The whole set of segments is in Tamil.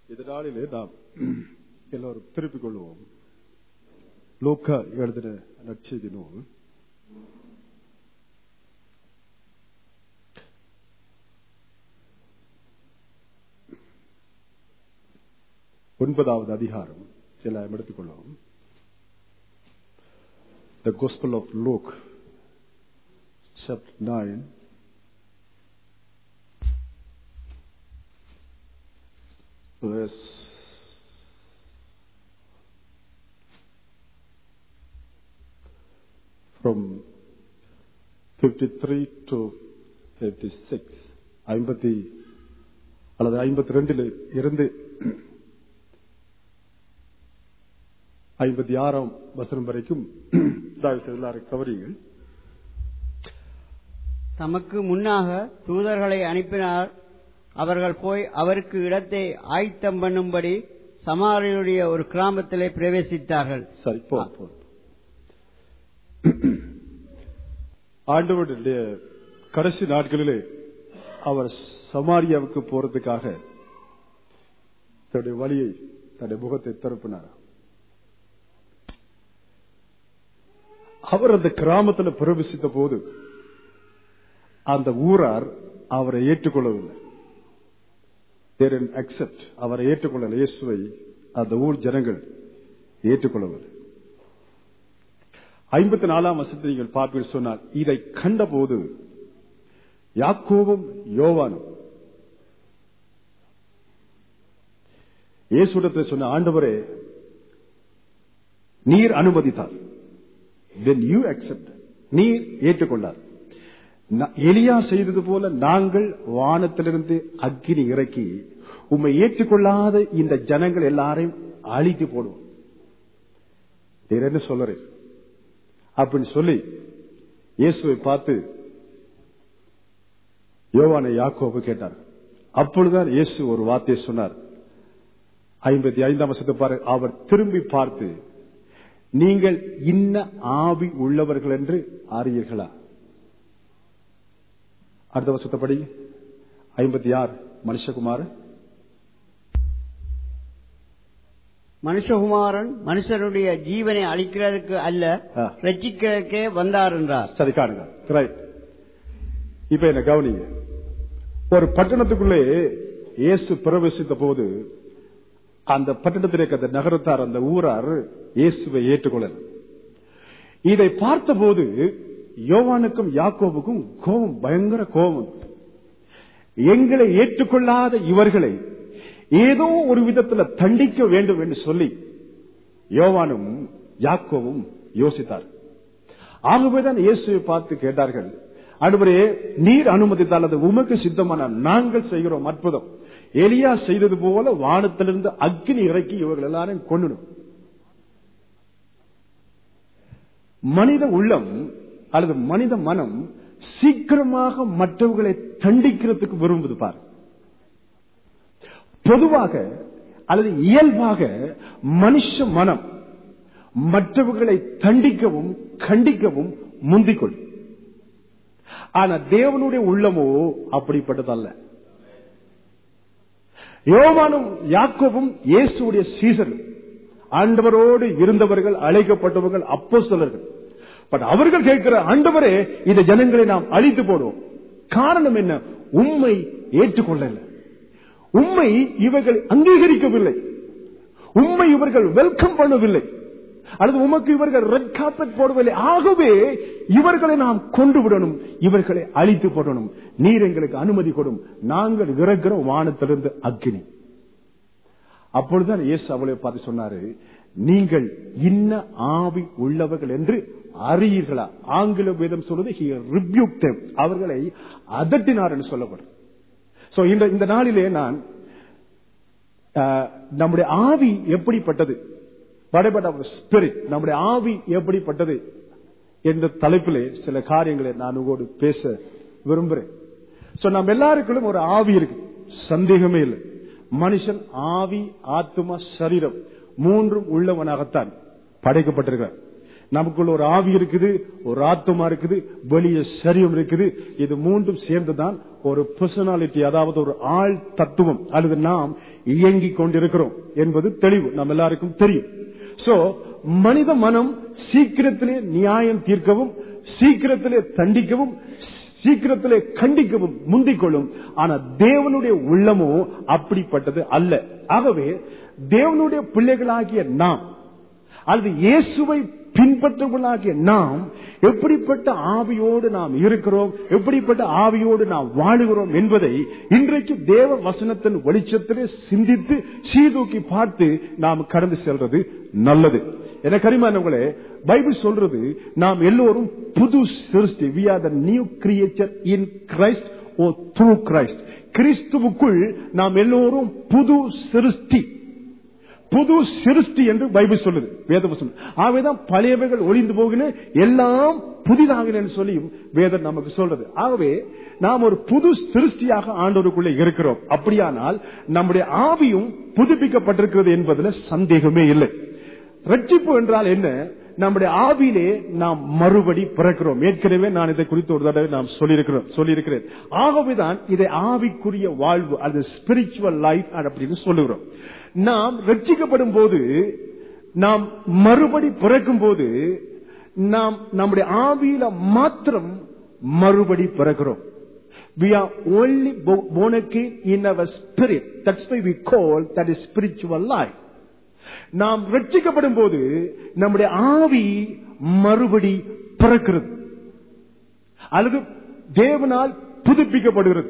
இந்த நாளிலே நாம் எல்லோரும் திருப்பிக் கொள்வோம் லோக்கா எழுதின நற்செய்தி நூல் ஒன்பதாவது அதிகாரம் எல்லாம் எடுத்துக்கொள்வோம் The Gospel of Luke, chapter 9, verse from 53 to 56 ஐம்பத்தி அல்லது ஐம்பத்தி ரெண்டில் இருந்து ஐம்பத்தி ஆறாம் வசனம் வரைக்கும் தயவு செய்து எல்லாரும் கவரியுங்கள் தமக்கு முன்னாக தூதர்களை அனுப்பினார் அவர்கள் போய் அவருக்கு இடத்தை ஆயத்தம் பண்ணும்படி சமாரியுடைய ஒரு கிராமத்திலே பிரவேசித்தார்கள் சரி போதும் போதும் ஆண்டவருடைய கடைசி நாட்களிலே அவர் சமாரியாவுக்கு போறதுக்காக தன்னுடைய வழியை தன்னுடைய முகத்தை திறப்பினார் அவர் அந்த கிராமத்தில் பிரவேசித்த போது அந்த ஊரார் அவரை ஏற்றுக்கொள்ளவில்லை அக்செப்ட் அவரை ஏற்றுக்கொள்ளல இயேசுவை அந்த ஊர் ஜனங்கள் ஏற்றுக்கொள்ளவில்லை ஐம்பத்தி நாலாம் வருஷத்தில் நீங்கள் பார்ப்பீர்கள் சொன்னால் இதை கண்டபோது யாக்கோவும் யோவானும் இயேசுடத்தில் சொன்ன ஆண்டவரே நீர் அனுமதித்தார் then you accept நீர் ஏற்றுக்கொண்டார் எலியா செய்தது போல நாங்கள் வானத்திலிருந்து அக்கினி இறக்கி உண்மை ஏற்றுக்கொள்ளாத இந்த ஜனங்கள் எல்லாரையும் அழித்து போடுவோம் என்ன சொல்றேன் அப்படின்னு சொல்லி இயேசுவை பார்த்து யோவானை யாக்கோபு கேட்டார் அப்பொழுதுதான் இயேசு ஒரு வார்த்தையை சொன்னார் ஐம்பத்தி ஐந்தாம் வருஷத்தை பாரு அவர் திரும்பி பார்த்து நீங்கள் இன்ன ஆவி உள்ளவர்கள் என்று அறியீர்களா அடுத்த வருஷத்தை படி ஐம்பத்தி ஆறு மனுஷகுமார் மனுஷகுமாரன் மனுஷனுடைய ஜீவனை அளிக்கிறதுக்கு அல்ல ஆ. ரட்சிக்கிறதுக்கே வந்தார் என்றார் சரி காணுங்க ரைட் இப்ப என்ன கவனிங்க ஒரு பட்டணத்துக்குள்ளே இயேசு பிரவேசித்த போது அந்த பட்டணத்தில் இருக்க அந்த நகரத்தார் அந்த ஊரார் இயேசுவை ஏற்றுக்கொள்ளல இதை பார்த்தபோது யோவானுக்கும் யாக்கோபுக்கும் கோபம் பயங்கர கோபம் எங்களை ஏற்றுக்கொள்ளாத இவர்களை ஏதோ ஒரு விதத்தில் தண்டிக்க வேண்டும் என்று சொல்லி யோவானும் யாக்கோவும் யோசித்தார் ஆகவேதான் இயேசுவை பார்த்து கேட்டார்கள் அடுவரே நீர் அனுமதித்தால் அது உமக்கு சித்தமான நாங்கள் செய்கிறோம் அற்புதம் எலியா செய்தது போல வானத்திலிருந்து அக்னி இறக்கி இவர்கள் எல்லாரையும் கொண்டுடும் மனித உள்ளம் அல்லது மனித மனம் சீக்கிரமாக மற்றவர்களை தண்டிக்கிறதுக்கு விரும்புது பாரு பொதுவாக அல்லது இயல்பாக மனுஷ மனம் மற்றவர்களை தண்டிக்கவும் கண்டிக்கவும் முந்திக்கொள்ளும் ஆனா தேவனுடைய உள்ளமோ அப்படிப்பட்டதல்ல யோவானும் யாக்கோவும் இயேசுடைய சீசன் ஆண்டவரோடு இருந்தவர்கள் அழைக்கப்பட்டவர்கள் அப்போஸ்தலர்கள் பட் அவர்கள் கேட்கிற ஆண்டவரே இந்த ஜனங்களை நாம் அழித்து போடுவோம் காரணம் என்ன உண்மை ஏற்றுக்கொள்ளல உண்மை இவர்கள் அங்கீகரிக்கவில்லை உண்மை இவர்கள் வெல்கம் பண்ணவில்லை அல்லது உமக்கு இவர்கள் ரெட் கார்பெட் போடவில்லை ஆகவே இவர்களை நாம் கொண்டு விடணும் இவர்களை அழித்து போடணும் நீர் எங்களுக்கு அனுமதி கொடும் நாங்கள் இறங்குற வானத்திலிருந்து அக்னி அப்பொழுதுதான் இயேசு அவளை பார்த்து சொன்னாரு நீங்கள் இன்ன ஆவி உள்ளவர்கள் என்று அறியீர்களா ஆங்கில வேதம் சொல்வது he rebuked them. அவர்களை அதட்டினார் என்று சொல்லப்படும் சோ இந்த இந்த நாளிலே நான் ஆஹ், நம்முடைய ஆவி எப்படிப்பட்டது வடைபட் அவர் ஸ்பிரிட் நம்முடைய ஆவி எப்படிப்பட்டது என்ற தலைப்பிலே சில காரியங்களை நான் உங்களோடு பேச விரும்புகிறேன் சோ நம்ம எல்லாருக்குள்ளும் ஒரு ஆவி இருக்கு சந்தேகமே இல்லை மனுஷன் ஆவி ஆத்மா சரீரம் மூன்றும் உள்ளவனாகத்தான் படைக்கப்பட்டிருக்கிறார் நமக்குள்ள ஒரு ஆவி இருக்குது ஒரு ஆத்மா இருக்குது வெளிய சரீரம் இருக்குது இது மூன்றும் சேர்ந்துதான் ஒரு பர்சனாலிட்டி அதாவது ஒரு ஆள் தத்துவம் அல்லது நாம் இயங்கிக் கொண்டிருக்கிறோம் என்பது தெளிவு நம்ம எல்லாருக்கும் தெரியும் சோ மனித மனம் சீக்கிரத்திலே நியாயம் தீர்க்கவும் சீக்கிரத்திலே தண்டிக்கவும் சீக்கிரத்திலே கண்டிக்கவும் முந்திக் கொள்ளும் ஆனா தேவனுடைய உள்ளமோ அப்படிப்பட்டது அல்ல ஆகவே தேவனுடைய பிள்ளைகளாகிய நாம் அல்லது இயேசுவை பின்பற்றவர்களாகிய நாம் எப்படிப்பட்ட ஆவியோடு நாம் இருக்கிறோம் எப்படிப்பட்ட ஆவியோடு நாம் வாழுகிறோம் என்பதை இன்றைக்கு தேவ வசனத்தின் வெளிச்சத்திலே சிந்தித்து சீதூக்கி பார்த்து நாம் கடந்து செல்றது நல்லது என கரிமானவங்களே பைபிள் சொல்றது நாம் எல்லோரும் புது சிருஷ்டி we are the new creature in Christ oh through Christ கிறிஸ்துவுக்குள் நாம் எல்லோரும் புது சிருஷ்டி புது சிருஷ்டி என்று பைபிள் சொல்லுது வேதவசனம் ஆகவேதான் பழையவைகள் ஒளிந்து போகின எல்லாம் புதிதாகின என்று சொல்லியும் வேதம் நமக்கு சொல்றது ஆகவே நாம் ஒரு புது சிருஷ்டியாக ஆண்டோருக்குள்ளே இருக்கிறோம் அப்படியானால் நம்முடைய ஆவியும் புதுப்பிக்கப்பட்டிருக்கிறது என்பதில் சந்தேகமே இல்லை ரட்சிப்பு என்றால் என்ன நம்முடைய ஆவியிலே நாம் மறுபடி பிறக்கிறோம் ஏற்கனவே நான் இதை குறித்து ஒரு தடவை நாம் சொல்லியிருக்கிறோம் சொல்லியிருக்கிறேன் ஆகவேதான் இதை ஆவிக்குரிய வாழ்வு அது ஸ்பிரிச்சுவல் லைஃப் அப்படின்னு சொல்லுகிறோம் நாம் ரட்சிக்கப்படும் போது நாம் மறுபடி பிறக்கும் போது நாம் நம்முடைய ஆவியில மாத்திரம் மறுபடி பிறக்கிறோம் We are only bo- born again in our spirit. That's why we call that is spiritual life. நாம் ரட்சிக்கப்படும் போது நம்முடைய ஆவி மறுபடி பிறக்கிறது அல்லது தேவனால் புதுப்பிக்கப்படுகிறது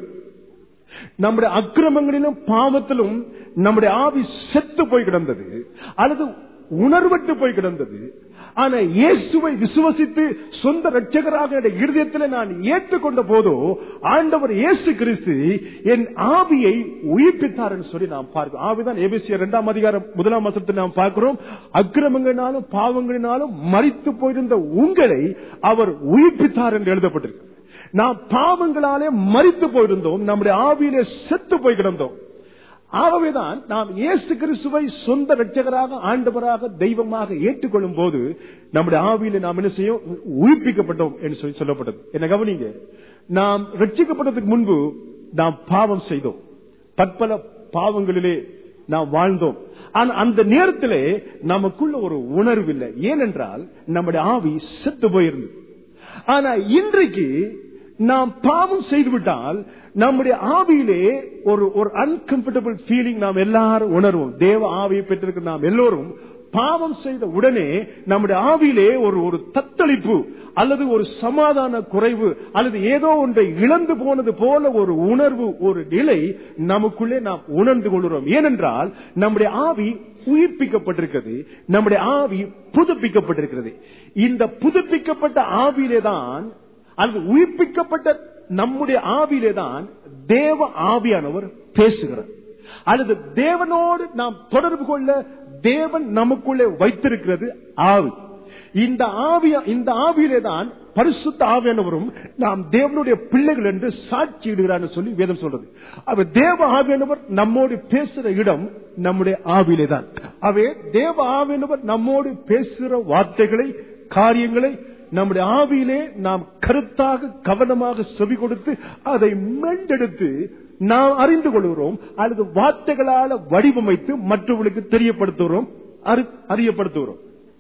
நம்முடைய அக்கிரமங்களிலும் பாவத்திலும் நம்முடைய ஆவி செத்து போய் கிடந்தது அல்லது உணர்வட்டு போய் கிடந்தது ஆனா இயேசுவை விசுவசித்து சொந்த ரட்சகராக என் இருதயத்தில் நான் ஏற்றுக்கொண்ட போதோ ஆண்டவர் இயேசு கிறிஸ்து என் ஆவியை உயிர்ப்பித்தார் என்று சொல்லி நாம் பார்க்கிறோம் ஆவிதான் ஏபிசிய இரண்டாம் அதிகாரம் முதலாம் வசனத்தில் நாம் பார்க்கிறோம் அக்கிரமங்களினாலும் பாவங்களினாலும் மறித்து போயிருந்த உங்களை அவர் உயிர்ப்பித்தார் என்று எழுதப்பட்டிருக்கு நாம் பாவங்களாலே மறித்து போயிருந்தோம் நம்முடைய ஆவியிலே செத்து போய் கிடந்தோம் ஆகவேதான் நாம் இயேசு கிறிஸ்துவை சொந்த ரட்சகராக ஆண்டவராக தெய்வமாக ஏற்றுக்கொள்ளும் போது நம்முடைய ஆவியில நாம் என்ன செய்யும் உயிர்ப்பிக்கப்பட்டோம் என்று சொல்லி சொல்லப்பட்டது என்ன கவனிங்க நாம் ரட்சிக்கப்பட்டதுக்கு முன்பு நாம் பாவம் செய்தோம் பற்பல பாவங்களிலே நாம் வாழ்ந்தோம் ஆனா அந்த நேரத்திலே நமக்குள்ள ஒரு உணர்வு இல்லை ஏனென்றால் நம்முடைய ஆவி செத்து போயிருந்தது ஆனா இன்றைக்கு நாம் பாவம் செய்துவிட்டால் நம்முடைய ஆவியிலே ஒரு ஒரு அன்கம்ஃபர்டபுள் ஃபீலிங் நாம் எல்லாரும் உணர்வோம் தேவ ஆவியை பெற்றிருக்கிற நாம் எல்லோரும் பாவம் செய்த உடனே நம்முடைய ஆவியிலே ஒரு ஒரு தத்தளிப்பு அல்லது ஒரு சமாதான குறைவு அல்லது ஏதோ ஒன்றை இழந்து போனது போல ஒரு உணர்வு ஒரு நிலை நமக்குள்ளே நாம் உணர்ந்து கொள்கிறோம் ஏனென்றால் நம்முடைய ஆவி உயிர்ப்பிக்கப்பட்டிருக்கிறது நம்முடைய ஆவி புதுப்பிக்கப்பட்டிருக்கிறது இந்த புதுப்பிக்கப்பட்ட ஆவியிலே தான் அல்லது உயிர்ப்பிக்கப்பட்ட நம்முடைய ஆவியிலே தான் தேவ ஆவியானவர் பேசுகிறார் அல்லது தேவனோடு நாம் தொடர்பு கொள்ள தேவன் நமக்குள்ளே வைத்திருக்கிறது ஆவி இந்த ஆவிய இந்த ஆவியிலே தான் பரிசுத்த ஆவியானவரும் நாம் தேவனுடைய பிள்ளைகள் என்று சாட்சியிடுகிறார் சொல்லி வேதம் சொல்றது அவர் தேவ ஆவியானவர் நம்மோடு பேசுற இடம் நம்முடைய ஆவியிலே தான் அவே தேவ ஆவியானவர் நம்மோடு பேசுகிற வார்த்தைகளை காரியங்களை நம்முடைய ஆவியிலே நாம் கருத்தாக கவனமாக செவி கொடுத்து அதை மெண்டெடுத்து நாம் அறிந்து கொள்கிறோம் அல்லது வார்த்தைகளால வடிவமைத்து மற்றவர்களுக்கு தெரியப்படுத்துகிறோம் அறி- அறியப்படுத்துகிறோம்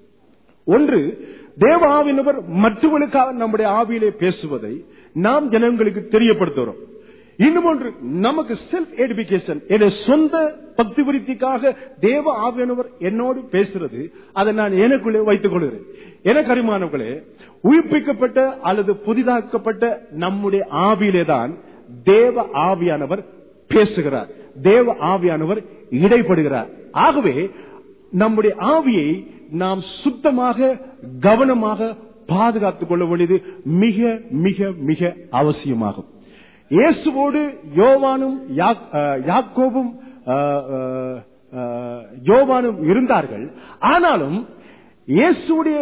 ஒன்று தேவ ஆவியினவர் மற்றவர்களுக்காக நம்முடைய ஆவியிலே பேசுவதை நாம் ஜனங்களுக்கு தெரியப்படுத்துகிறோம் இன்னும் ஒன்று நமக்கு செல்ஃப் எடிபிகேஷன் என் சொந்த பக்தி விருத்திக்காக தேவ ஆவியானவர் என்னோடு பேசுறது அதை நான் எனக்குள்ளே வைத்துக் கொள்கிறேன் எனக்கு அறிமானவர்களே உயிர்ப்பிக்கப்பட்ட அல்லது புதிதாக்கப்பட்ட நம்முடைய ஆவியிலே தான் தேவ ஆவியானவர் பேசுகிறார் தேவ ஆவியானவர் இடைப்படுகிறார் ஆகவே நம்முடைய ஆவியை நாம் சுத்தமாக கவனமாக பாதுகாத்துக் கொள்ள வேண்டியது மிக மிக மிக அவசியமாகும் இயேசுவோடு யோவானும் யாக்- அஹ், யாக்கோபும் அஹ், அஹ், அஹ், யோவானும் இருந்தார்கள் ஆனாலும் இயேசுடைய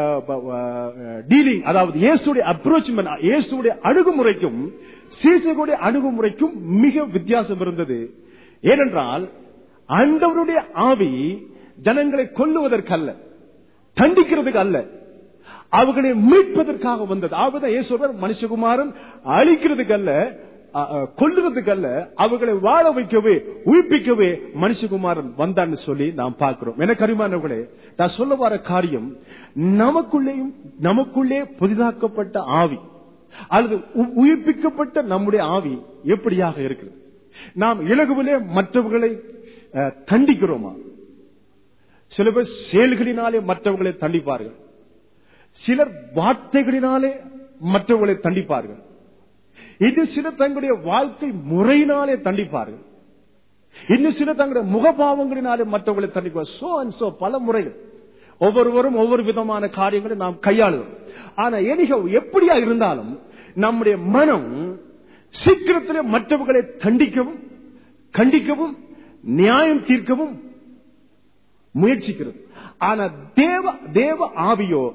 டீலிங் அதாவது இயேசுடைய அப்ரோச்மெண்ட் இயேசுடைய அணுகுமுறைக்கும் சீசர்களுடைய அணுகுமுறைக்கும் மிக வித்தியாசம் இருந்தது ஏனென்றால் ஆண்டவருடைய ஆவி ஜனங்களை கொல்லுவதற்கல்ல தண்டிக்கிறதுக்கு அல்ல அவர்களை மீட்பதற்காக வந்தது ஆவதான் இயேசுவர் மனுஷகுமாரன் அழிக்கிறதுக்கு அல்ல அ, அ, கொல்லுறதுக்கு அல்ல அவர்களை வாழ வைக்கவே உயிர்ப்பிக்கவே மனுஷகுமாரன் வந்தான்னு சொல்லி நாம் பார்க்கிறோம் எனக்கு அறிமானவர்களே நான் சொல்ல வர காரியம் நமக்குள்ளேயும் நமக்குள்ளே புதிதாக்கப்பட்ட ஆவி அல்லது உ- உயிர்ப்பிக்கப்பட்ட நம்முடைய ஆவி எப்படியாக இருக்கிறது நாம் இலகுவிலே மற்றவர்களை அ, தண்டிக்கிறோமா சில பேர் செயல்களினாலே மற்றவர்களை தண்டிப்பார்கள் சிலர் வார்த்தைகளினாலே மற்றவர்களை தண்டிப்பார்கள் இன்னும் சிலர் தங்களுடைய வாழ்க்கை முறையினாலே தண்டிப்பார்கள் இன்னும் சிலர் தங்களுடைய முகபாவங்களினாலே மற்றவர்களை தண்டிப்பார் சோ அண்ட் சோ பல முறைகள் ஒவ்வொருவரும் ஒவ்வொரு விதமான காரியங்களை நாம் கையாளுவோம் ஆனா எனிக எப்படியா இருந்தாலும் நம்முடைய மனம் சீக்கிரத்திலே மற்றவர்களை தண்டிக்கவும் கண்டிக்கவும் நியாயம் தீர்க்கவும் முயற்சிக்கிறது ஆனா தேவ தேவ ஆவியோ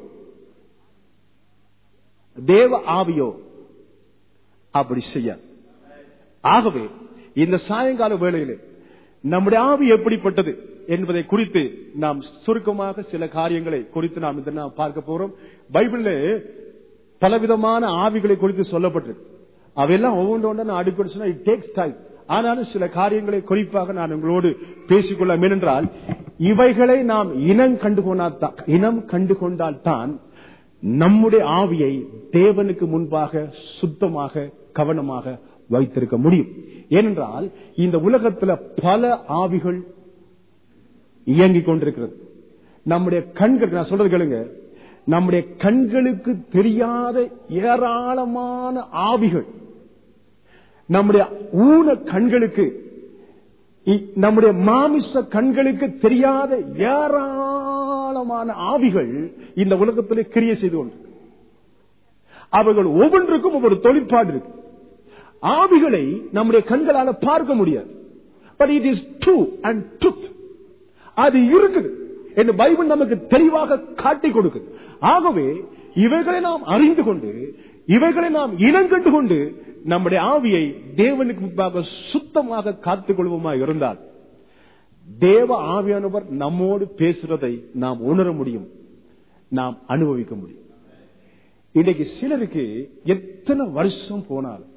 தேவ ஆவியோ அப்படி செய்ய ஆகவே இந்த சாயங்கால வேளையிலே நம்முடைய ஆவி எப்படிப்பட்டது என்பதை குறித்து நாம் சுருக்கமாக சில காரியங்களை குறித்து நாம் இந்த நாள் பார்க்க போறோம் பைபிள்ல பலவிதமான ஆவிகளை குறித்து சொல்லப்பட்டிருக்கு அவையெல்லாம் ஒவ்வொன்று நான் அடிப்படை சொன்னா இட் டேக்ஸ் டைம் ஆனாலும் சில காரியங்களை குறிப்பாக நான் உங்களோடு பேசிக்கொள்ள ஏனென்றால் இவைகளை நாம் இனம் கண்டுகொண்டால் தான் இனம் கண்டுகொண்டால் தான் நம்முடைய ஆவியை தேவனுக்கு முன்பாக சுத்தமாக கவனமாக வைத்திருக்க முடியும் ஏனென்றால் இந்த உலகத்துல பல ஆவிகள் இயங்கிக் கொண்டிருக்கிறது நம்முடைய கண்கள் நான் சொல்றது கேளுங்க நம்முடைய கண்களுக்கு தெரியாத ஏராளமான ஆவிகள் நம்முடைய ஊன கண்களுக்கு இ- நம்முடைய மாமிச கண்களுக்கு தெரியாத ஏராளமான ஆவிகள் இந்த உலகத்திலே கிரியை செய்து கொண்டு அவர்கள் ஒவ்வொன்றுக்கும் ஒவ்வொரு தொழிற்பாடு இருக்கு ஆவிகளை நம்முடைய கண்களால பார்க்க முடியாது but it is true and truth அது இருக்குது என்று பைபிள் நமக்கு தெளிவாக காட்டி கொடுக்குது ஆகவே இவைகளை நாம் அறிந்து கொண்டு இவைகளை நாம் இனங்கண்டு கொண்டு நம்முடைய ஆவியை தேவனுக்கு முன்பாக சுத்தமாக காத்துக் கொள்வோமா இருந்தால் தேவ ஆவியானவர் நம்மோடு பேசுறதை நாம் உணர முடியும் நாம் அனுபவிக்க முடியும் இன்னைக்கு சிலருக்கு எத்தனை வருஷம் போனாலும்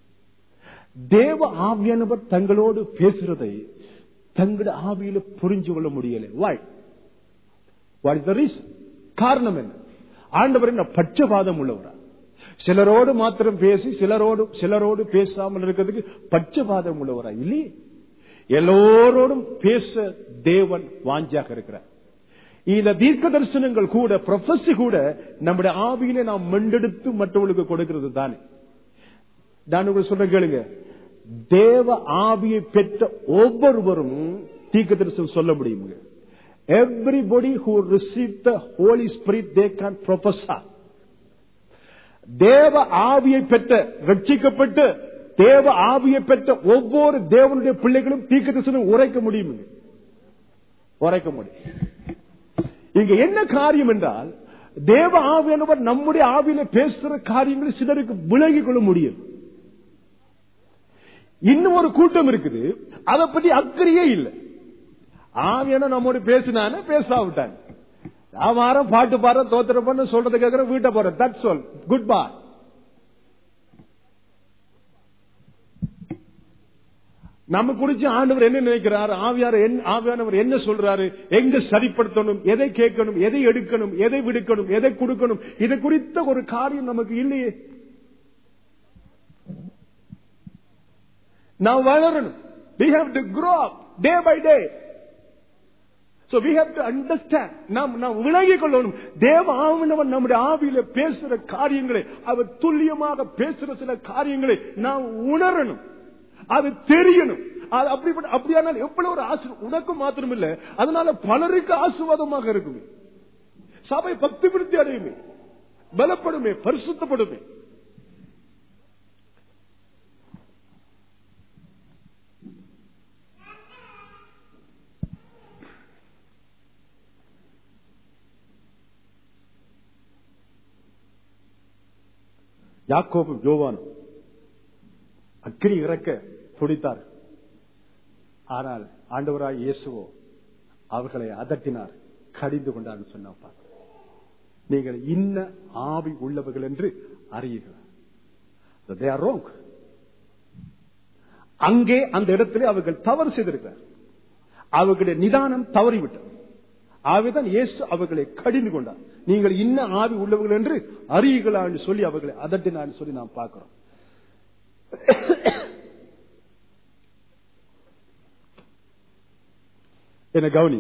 தேவ ஆவியானவர் தங்களோடு பேசுறதை தங்களோட ஆவியில புரிஞ்சு கொள்ள முடியல why what is the reason காரணம் என்ன ஆண்டவர் என்ன பட்சபாதம் உள்ளவரா சிலரோடு மாத்திரம் பேசி சிலரோடு சிலரோடு பேசாமல் இருக்கிறதுக்கு பட்சபாதம் உள்ளவரா இல்லையே எல்லோரோடும் பேச தேவன் வாஞ்சியாக இருக்கிறார் இந்த தீர்க்க தரிசனங்கள் கூட ப்ரொஃபஸி கூட நம்முடைய ஆவியிலே நாம் மெண்டெடுத்து மற்றவர்களுக்கு கொடுக்கிறது தானே நான் உங்களுக்கு சொல்ற கேளுங்க தேவ ஆவியை பெற்ற ஒவ்வொருவரும் தீர்க்க தரிசனம் சொல்ல முடியுங்க everybody who receive the holy spirit they can prophesy தேவ ஆவியை பெற்ற ரட்சிக்கப்பட்டு தேவ ஆவியை பெற்ற ஒவ்வொரு தேவனுடைய பிள்ளைகளும் தீர்க்க தரிசனம் உரைக்க முடியும் உரைக்க முடியும் இங்க என்ன காரியம் என்றால் தேவ ஆவியானவர் நம்முடைய ஆவியில பேசுற காரியங்களை சிலருக்கு விலகிக் கொள்ள முடியும் இன்னும் ஒரு கூட்டம் இருக்குது அதை பத்தி அக்கறையே இல்லை ஆவியான நம்மோடு பேசினானே பேசாவிட்டாங்க நான் வாரம் பாட்டு பாடுற தோத்திர பண்ண சொல்றது கேட்கிற வீட்டை போறேன் தட் சொல் குட் பை நம்ம குறிச்சு ஆண்டவர் என்ன நினைக்கிறார் ஆவியார் என்ன- ஆவியானவர் என்ன சொல்றாரு எங்க சரிப்படுத்தணும் எதை கேட்கணும் எதை எடுக்கணும் எதை விடுக்கணும் எதை கொடுக்கணும் இது குறித்த ஒரு காரியம் நமக்கு இல்லையே நாம் வளரணும் we have to grow up day by day so we have to understand நாம் நாம் விலகிக் கொள்ளணும் தேவ ஆவினவன் நம்முடைய ஆவியில பேசுற காரியங்களை அவர் துல்லியமாக பேசுற சில காரியங்களை நாம் உணரணும் அது தெரியணும் அது அப்படிப்பட்ட அப்படியானால் எவ்வளவு ஒரு ஆசை உனக்கு மாத்திரம் இல்ல அதனால பலருக்கு ஆசீர்வாதமாக இருக்குமே சபை பக்தி விருத்தி அடையுமே பலப்படுமே பரிசுத்தப்படுமே யாக்கோபும் யோவானும் அக்கினி இறக்க துடித்தார் ஆனால் ஆண்டவராய் இயேசுவோ அவர்களை அதட்டினார் கடிந்து கொண்டார் சொன்னப்பா நீங்கள் இன்ன ஆவி உள்ளவர்கள் என்று அறியுங்கள் they are wrong அங்கே அந்த இடத்திலே அவர்கள் தவறு செய்திருக்கிறார் அவர்களுடைய நிதானம் தவறிவிட்டது ஆவிதான் இயேசு அவர்களை கடிந்து கொண்டார் நீங்கள் இன்ன ஆவி உள்ளவர்கள் என்று அறியுங்களா என்று சொல்லி அவர்களை அதட்டினான்னு சொல்லி நாம் பார்க்கிறோம் என்ன கவனி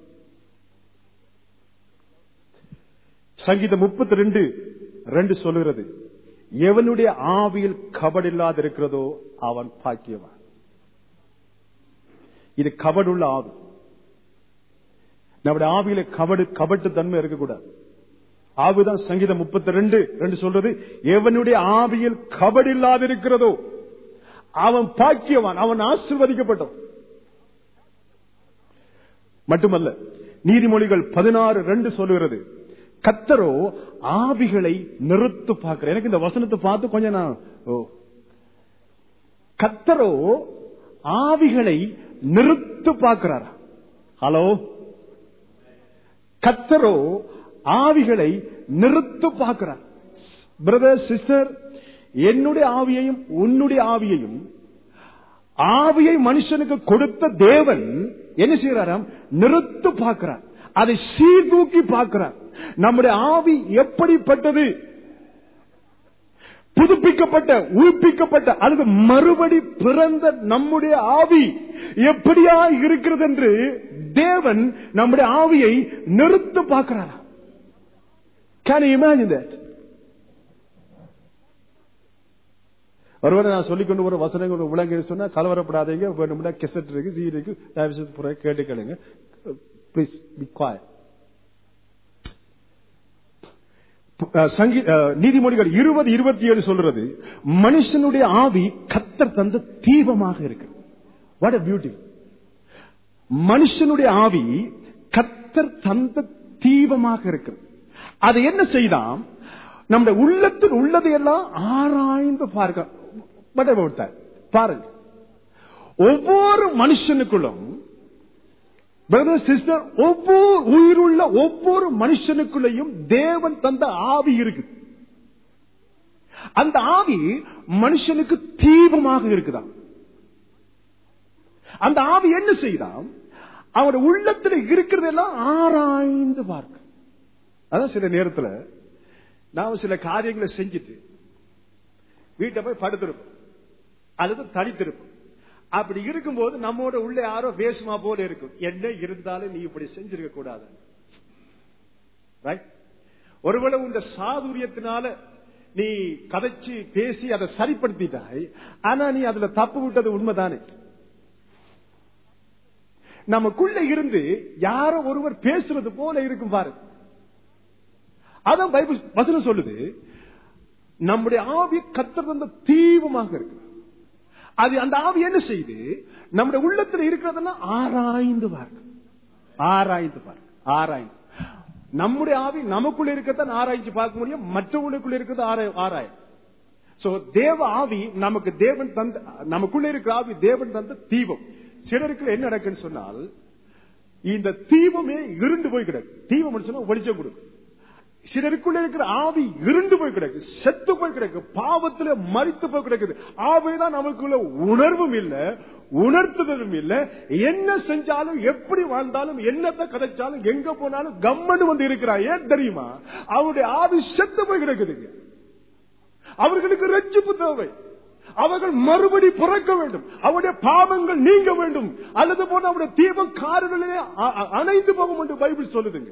சங்கீதம் முப்பத்தி ரெண்டு ரெண்டு சொல்லுகிறது எவனுடைய ஆவியில் கபடில்லாது இருக்கிறதோ அவன் பாக்கியவான் இது கபடுள்ள ஆவி நம்முடைய ஆவியில கபடு கபட்டு தன்மை இருக்கக்கூடாது ஆவிதான் சங்கீதம் முப்பத்தி ரெண்டு ரெண்டு சொல்றது எவனுடைய ஆவியில் கபடு இல்லாது இருக்கிறதோ அவன் பாக்கியவான் அவன் ஆசிர்வதிக்கப்பட்டவன் மட்டுமல்ல நீதிமொழிகள் பதினாறு ரெண்டு சொல்லுகிறது கத்தரோ ஆவிகளை நிறுத்து பார்க்கிற எனக்கு இந்த வசனத்தை பார்த்து கொஞ்சம் நான் ஓ கத்தரோ ஆவிகளை நிறுத்து பார்க்கிறார் ஹலோ கத்தரோ ஆவிகளை நிறுத்து பார்க்கிறார் பிரதர் சிஸ்டர் என்னுடைய ஆவியையும் உன்னுடைய ஆவியையும் ஆவியை மனுஷனுக்கு கொடுத்த தேவன் என்ன செய்யறாராம் நிறுத்து பார்க்கிறார் அதை சீர்தூக்கி பார்க்கிறார் நம்முடைய ஆவி எப்படிப்பட்டது புதுப்பிக்கப்பட்ட உயிர்ப்பிக்கப்பட்ட அல்லது மறுபடி பிறந்த நம்முடைய ஆவி எப்படியா இருக்கிறது என்று தேவன் நம்முடைய ஆவியை நிறுத்து பார்க்கிறாரா கேன் இமேஜின் தட் ஒருவரை நான் சொல்லிக்கொண்டு ஒரு வசனங்கள் விளங்க சொன்னா கலவரப்படாதீங்க வேணும்னா கெசட் இருக்கு ஜீ இருக்கு தயவு செய்து புற கேட்டுக்கலுங்க ப்ளீஸ் பி குவாய் நீதிமொழிகள் இருபது இருபத்தி ஏழு சொல்றது மனுஷனுடைய ஆவி கத்தர் தந்த தீபமாக இருக்கு வாட் பியூட்டி மனுஷனுடைய ஆவி கத்தர் தந்த தீபமாக இருக்கிறது அதை என்ன செய்தாம் நம்முடைய உள்ளத்தில் உள்ளதையெல்லாம் ஆராய்ந்து பார்க்க பாருங்க ஒவ்வொரு மனுஷனுக்குள்ளும் பிரதர் சிஸ்டர் ஒவ்வொரு உயிருள்ள ஒவ்வொரு மனுஷனுக்குள்ளேயும் தேவன் தந்த ஆவி இருக்கு அந்த ஆவி மனுஷனுக்கு தீபமாக இருக்குதாம் அந்த ஆவி என்ன செய்தாம் அவருடைய உள்ளத்தில் இருக்கிறதெல்லாம் ஆராய்ந்து பார்க்க அதான் சில நேரத்தில் நாம சில காரியங்களை செஞ்சுட்டு வீட்டை போய் படுத்திருப்போம் அல்லது தனித்திருப்போம் அப்படி இருக்கும்போது நம்மோட உள்ள யாரோ வேசுமா போல இருக்கும் என்ன இருந்தாலும் நீ இப்படி செஞ்சிருக்க கூடாது ஒருவேளை உங்க சாதுரியத்தினால நீ கதைச்சு பேசி அதை சரிப்படுத்திட்டாய் ஆனா நீ அதுல தப்பு விட்டது உண்மைதானே நமக்குள்ள இருந்து யாரோ ஒருவர் பேசுறது போல இருக்கும் பாரு அதான் பைபிள் வசனம் சொல்லுது நம்முடைய ஆவி கத்தர் வந்த தீவமாக இருக்கு அது அந்த ஆவி என்ன செய்யுது நம்முடைய உள்ளத்தில் இருக்கிறதெல்லாம் ஆராய்ந்து பாருங்க ஆராய்ந்து பாருங்க ஆராய்ந்து நம்முடைய ஆவி நமக்குள்ள இருக்கிறத ஆராய்ச்சி பார்க்க முடியும் மற்றவங்களுக்குள்ள இருக்கிறது ஆராய் சோ தேவ ஆவி நமக்கு தேவன் தந்த நமக்குள்ள இருக்கிற ஆவி தேவன் தந்த தீபம் சிலருக்கு என்ன நடக்குன்னு சொன்னால் இந்த தீபமே இருண்டு போய் கிடக்கு தீபம் சொன்னா வெளிச்சம் கொடுக்கும் சிலருக்குள்ள இருக்கிற ஆவி இருண்டு போய் கிடக்கு செத்து போய் கிடக்கு பாவத்துல மறித்து போய் கிடக்குது ஆவிதான் நமக்குள்ள உணர்வும் இல்ல உணர்த்துதலும் இல்ல என்ன செஞ்சாலும் எப்படி வாழ்ந்தாலும் என்னத்தை கதைச்சாலும் எங்க போனாலும் கம்மன்னு வந்து இருக்கிறா ஏன் தெரியுமா அவருடைய ஆவி செத்து போய் கிடக்குதுங்க அவர்களுக்கு ரட்சிப்பு தேவை அவர்கள் மறுபடி பிறக்க வேண்டும் அவருடைய பாவங்கள் நீங்க வேண்டும் அல்லது போன அவருடைய தீபம் காரர்களே அணைந்து போகும் என்று பைபிள் சொல்லுதுங்க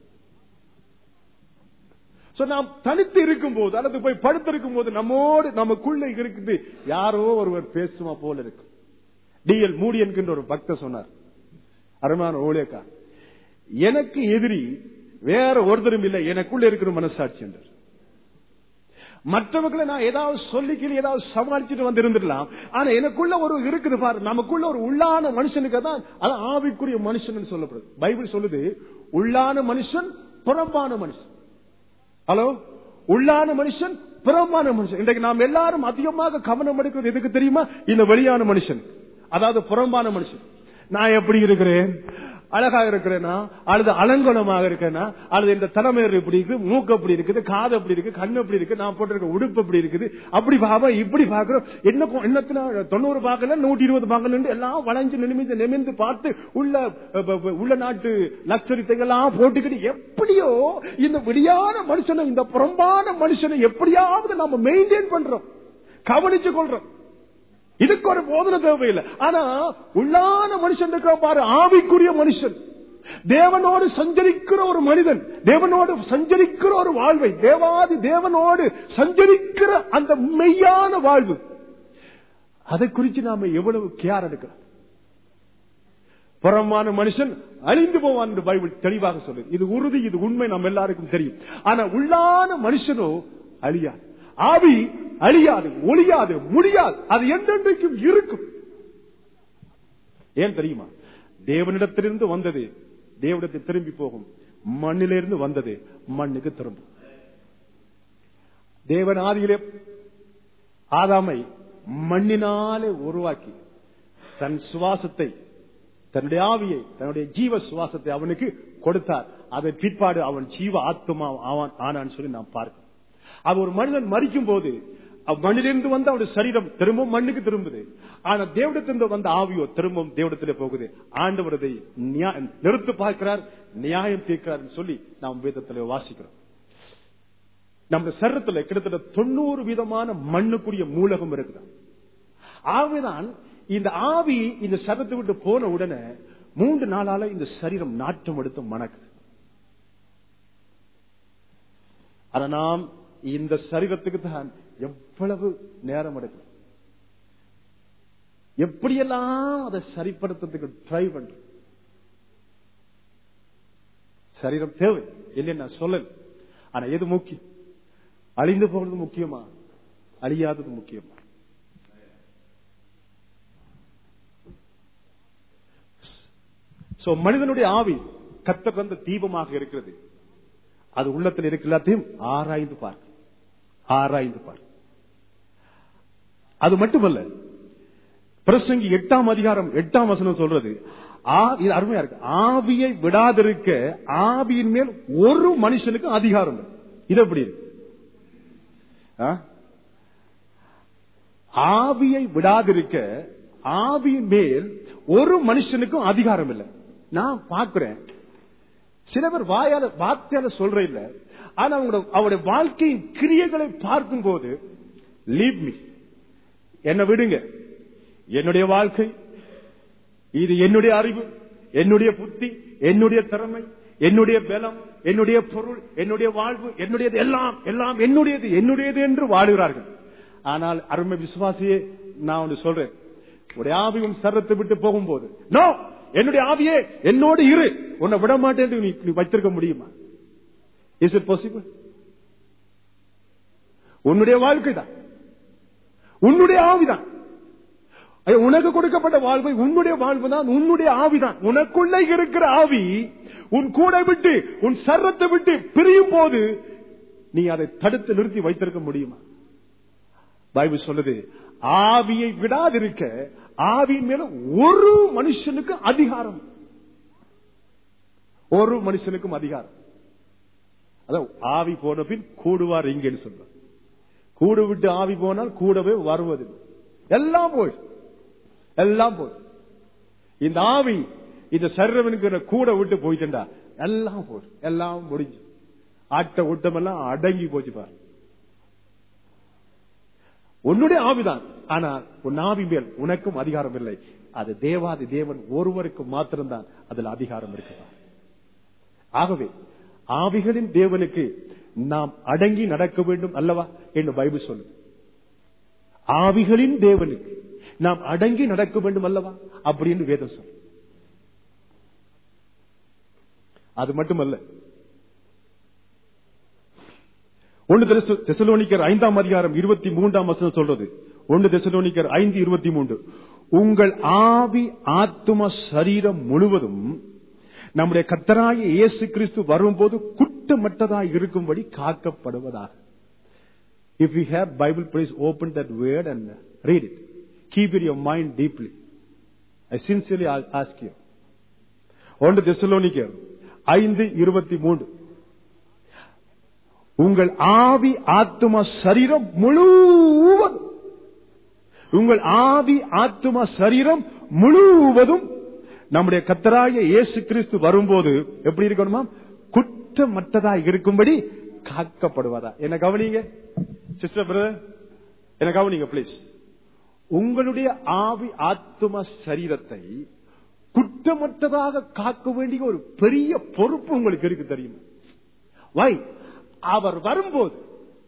நாம் தனித்து இருக்கும் போது அல்லது போய் படுத்திருக்கும் போது நம்மோடு நமக்குள்ள இருக்குது யாரோ ஒருவர் பேசுமா போல இருக்கு டிஎல் மூடி என்கின்ற ஒரு பக்த சொன்னார் அருமான ஓலியக்கா எனக்கு எதிரி வேற ஒருத்தரும் இல்லை எனக்குள்ள இருக்கிற மனசாட்சி என்றார் மற்றவர்களை நான் ஏதாவது சொல்லிக்கல ஏதாவது சமாளிச்சுட்டு வந்து இருந்துடலாம் ஆனா எனக்குள்ள ஒரு இருக்குது பாரு நமக்குள்ள ஒரு உள்ளான மனுஷனுக்கு தான் அது ஆவிக்குரிய மனுஷன் சொல்லப்படுது பைபிள் சொல்லுது உள்ளான மனுஷன் புறம்பான மனுஷன் ஹலோ உள்ளான மனுஷன் புறம்பான மனுஷன் இன்றைக்கு நாம் எல்லாரும் அதிகமாக கவனம் எடுக்கிறது எதுக்கு தெரியுமா இந்த வெளியான மனுஷன் அதாவது புறம்பான மனுஷன் நான் எப்படி இருக்கிறேன் அழகாக இருக்கிறேனா அல்லது அலங்கோலமாக இருக்கேனா அல்லது இந்த தலைமையர் இப்படி இருக்கு மூக்கு அப்படி இருக்குது காது அப்படி இருக்கு கண்ணு அப்படி இருக்கு நான் போட்டிருக்க உடுப்பு அப்படி இருக்குது அப்படி பாப்பா இப்படி பாக்குறோம் என்ன என்னத்துல தொண்ணூறு பார்க்கல நூற்றி இருபது பார்க்கணும் எல்லாம் வளைஞ்சு நிமிந்து நிமிந்து பார்த்து உள்ள அஹ், ப- உள்ள நாட்டு லட்சரித்தை எல்லாம் போட்டுக்கிட்டு எப்படியோ இந்த வெளியான மனுஷனை இந்த புறம்பான மனுஷனை எப்படியாவது நாம மெயின்டைன் பண்றோம் கவனிச்சு கொள்றோம் இதுக்கு ஒரு போதனை தேவையில்லை ஆனா உள்ளான மனுஷன் இருக்கிற பாரு ஆவிக்குரிய மனுஷன் தேவனோடு சஞ்சரிக்கிற ஒரு மனிதன் தேவனோடு சஞ்சரிக்கிற ஒரு வாழ்வை தேவாதி தேவனோடு சஞ்சரிக்கிற அந்த மெய்யான வாழ்வு அதை குறித்து நாம எவ்வளவு கேர் எடுக்கிறோம் புறமான மனுஷன் அழிந்து போவான் என்று பைபிள் தெளிவாக சொல்லுது இது உறுதி இது உண்மை நம்ம எல்லாருக்கும் தெரியும் ஆனா உள்ளான மனுஷனோ அழியாது ஆவி அழியாது ஒளியாது முடியாது அது என்றென்றைக்கும் இருக்கும் ஏன் தெரியுமா தேவனிடத்திலிருந்து வந்தது தேவனிடத்தில் திரும்பி போகும் மண்ணிலிருந்து வந்தது மண்ணுக்கு திரும்பும் தேவன் ஆதியிலே ஆதாமை மண்ணினாலே உருவாக்கி தன் சுவாசத்தை தன்னுடைய ஆவியை தன்னுடைய ஜீவ சுவாசத்தை அவனுக்கு கொடுத்தார் அதன் பிற்பாடு அவன் ஜீவ ஆத்மா ஆவான் ஆனான்னு சொல்லி நாம் பார்க்கிறோம் அது ஒரு மனிதன் மறிக்கும் போது அவ் மண்ணிலிருந்து வந்து அவருடைய சரீரம் திரும்பவும் மண்ணுக்கு திரும்புது ஆனா தேவடத்திலிருந்து வந்த ஆவியோ திரும்பவும் தேவடத்திலே போகுது ஆண்டவரதை நியா- நிறுத்து பார்க்கிறார் நியாயம் தீர்க்கிறார் சொல்லி நாம் வேதத்திலே வாசிக்கிறோம் நம்ம சரீரத்துல கிட்டத்தட்ட தொண்ணூறு விதமான மண்ணுக்குரிய மூலகம் இருக்குது ஆகவேதான் இந்த ஆவி இந்த சரத்தை விட்டு போன உடனே மூன்று நாளால இந்த சரீரம் நாட்டம் எடுத்து மணக்குது ஆனா நாம் இந்த சரீரத்துக்கு தான் எவ்வளவு நேரம் எடுக்கும் எப்படியெல்லாம் அதை சரிப்படுத்துறதுக்கு ட்ரை பண்றோம் சரீரம் தேவை இல்லைன்னு நான் சொல்லல ஆனா எது முக்கியம் அழிந்து போகிறது முக்கியமா அழியாதது முக்கியமா சோ மனிதனுடைய ஆவி கத்த வந்த தீபமாக இருக்கிறது அது உள்ளத்தில் இருக்க எல்லாத்தையும் ஆராய்ந்து பார்க்க ஆராய்ந்து பார்க்க அது மட்டுமல்ல பிரசங்கி எட்டாம் அதிகாரம் எட்டாம் வசனம் சொல்றது ஆ- இது அருமையா இருக்கு ஆவியை விடாதிருக்க ஆவியின் மேல் ஒரு மனுஷனுக்கு அதிகாரம் இல்லை. இது எப்படி இருக்கு ஆ? ஆவியை விடாதிருக்க ஆவியின் மேல் ஒரு மனுஷனுக்கும் அதிகாரம் இல்லை நான் பார்க்கிறேன் சில பேர் வாயால வார்த்தையால சொல்ற இல்ல ஆனா அவங்களோட அவருடைய வாழ்க்கையின் கிரியைகளை பார்க்கும்போது லீவ் மீ என்ன விடுங்க என்னுடைய வாழ்க்கை இது என்னுடைய அறிவு என்னுடைய புத்தி என்னுடைய திறமை என்னுடைய பலம் என்னுடைய பொருள் என்னுடைய வாழ்வு என்னுடையது எல்லாம் எல்லாம் என்னுடையது என்னுடையது என்று வாழுகிறார்கள் ஆனால் அருமை விசுவாசியே நான் ஒன்று சொல்றேன் உடைய ஆவியும் சரத்தை விட்டு போகும்போது நோ என்னுடைய ஆவியே என்னோடு இரு உன்னை விட மாட்டேன் என்று நீ நீ வைத்திருக்க முடியுமா இஸ் இட் பாசிபிள் உன்னுடைய வாழ்க்கை தான் உன்னுடைய ஆவிதான் ஐயா, உனக்கு கொடுக்கப்பட்ட வாழ்வை உன்னுடைய வாழ்வு தான் உன்னுடைய ஆவிதான் உனக்குள்ளே இருக்கிற ஆவி உன் கூட விட்டு உன் சர்ரத்தை விட்டு பிரியும் போது நீ அதை தடுத்து நிறுத்தி வைத்திருக்க முடியுமா பைபிள் சொல்லுது ஆவியை விடாதிருக்க ஆவியின் மேல ஒரு மனுஷனுக்கு அதிகாரம் ஒரு மனுஷனுக்கும் அதிகாரம் அதான் ஆவி போன பின் கூடுவார் இங்கேன்னு சொல்றார் கூடு விட்டு ஆவி போனால் கூடவே வருவது எல்லாம் போய் எல்லாம் போய் இந்த ஆவி இந்த சர்வனுக்கு கூட விட்டு போயிட்டா எல்லாம் போய் எல்லாம் முடிஞ்சு ஆட்ட ஊட்டம் எல்லாம் அடங்கி போச்சு பாரு உன்னுடைய ஆவிதான் ஆனால் உன் ஆவி மேல் உனக்கும் அதிகாரம் இல்லை அது தேவாதி தேவன் ஒருவருக்கு மாத்திரம்தான் அதுல அதிகாரம் இருக்குதா ஆகவே ஆவிகளின் தேவனுக்கு நாம் அடங்கி நடக்க வேண்டும் அல்லவா என்று பைபிள் சொல்லு ஆவிகளின் தேவனுக்கு நாம் அடங்கி நடக்க வேண்டும் அல்லவா அப்படின்னு வேதம் சொல்லு அது மட்டுமல்ல ஒன்று தெசலோனிக்கர் ஐந்தாம் அதிகாரம் இருபத்தி மூன்றாம் வசனம் சொல்றது ஒன்று தெசலோனிக்கர் ஐந்து இருபத்தி மூன்று உங்கள் ஆவி ஆத்தும சரீரம் முழுவதும் நம்முடைய கத்தராய இயேசு கிறிஸ்து வரும்போது குற்றமற்றதாய் இருக்கும்படி காக்கப்படுவதாக If you have Bible, please open that word and read it. Keep it in your mind deeply. I sincerely ask you. ஒன்று தெசலோனிக்கர் ஐந்து இருபத்தி மூன்று உங்கள் ஆவி ஆத்தும சரீரம் முழுவதும் உங்கள் ஆவி ஆத்தும சரீரம் முழுவதும் நம்முடைய கத்தராய இயேசு கிறிஸ்து வரும்போது எப்படி இருக்கணுமா குற்றமற்றதா இருக்கும்படி காக்கப்படுவதா என்ன கவனிங்க சிஸ்டர் பிரதர் என்ன கவனிங்க ப்ளீஸ் உங்களுடைய ஆவி ஆத்தும சரீரத்தை குற்றமற்றதாக காக்க வேண்டிய ஒரு பெரிய பொறுப்பு உங்களுக்கு இருக்கு தெரியுமா வை அவர் வரும்போது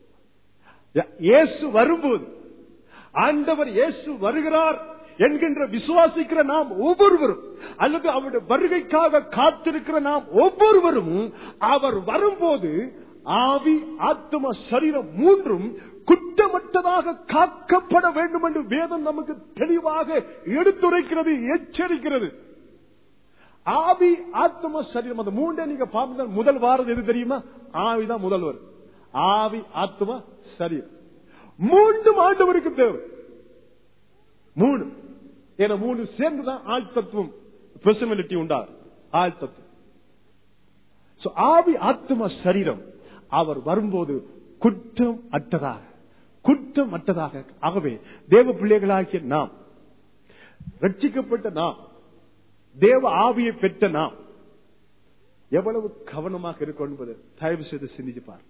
இயேசு வரும்போது ஆண்டவர் இயேசு வருகிறார் என்கின்ற விசுவாசிக்கிற நாம் ஒவ்வொருவரும் அல்லது அவருடைய வருகைக்காக காத்திருக்கிற நாம் ஒவ்வொருவரும் அவர் வரும்போது ஆவி ஆத்ம சரீரம் மூன்றும் குற்றமற்றதாக காக்கப்பட வேண்டும் என்று வேதம் நமக்கு தெளிவாக எடுத்துரைக்கிறது எச்சரிக்கிறது ஆவி ஆத்ம சரீரம் அந்த மூன்றே நீங்க பார்த்து முதல் வாரம் எது தெரியுமா ஆவிதான் முதல்வர் ஆவி ஆத்ம சரீரம் மூன்றும் ஆண்டவருக்கு தேவை மூணு என மூணு சேர்ந்துதான் ஆள் தத்துவம் பெர்சனாலிட்டி உண்டா ஆள் தத்துவம் So, ஆவி ஆத்ம சரீரம் அவர் வரும்போது குற்றம் அற்றதாக குற்றம் அற்றதாக ஆகவே தேவ பிள்ளைகளாகிய நாம் ரட்சிக்கப்பட்ட நாம் தேவ ஆவியை பெற்ற நாம் எவ்வளவு கவனமாக இருக்கும் என்பது தயவு செய்து சிந்திச்சு பார்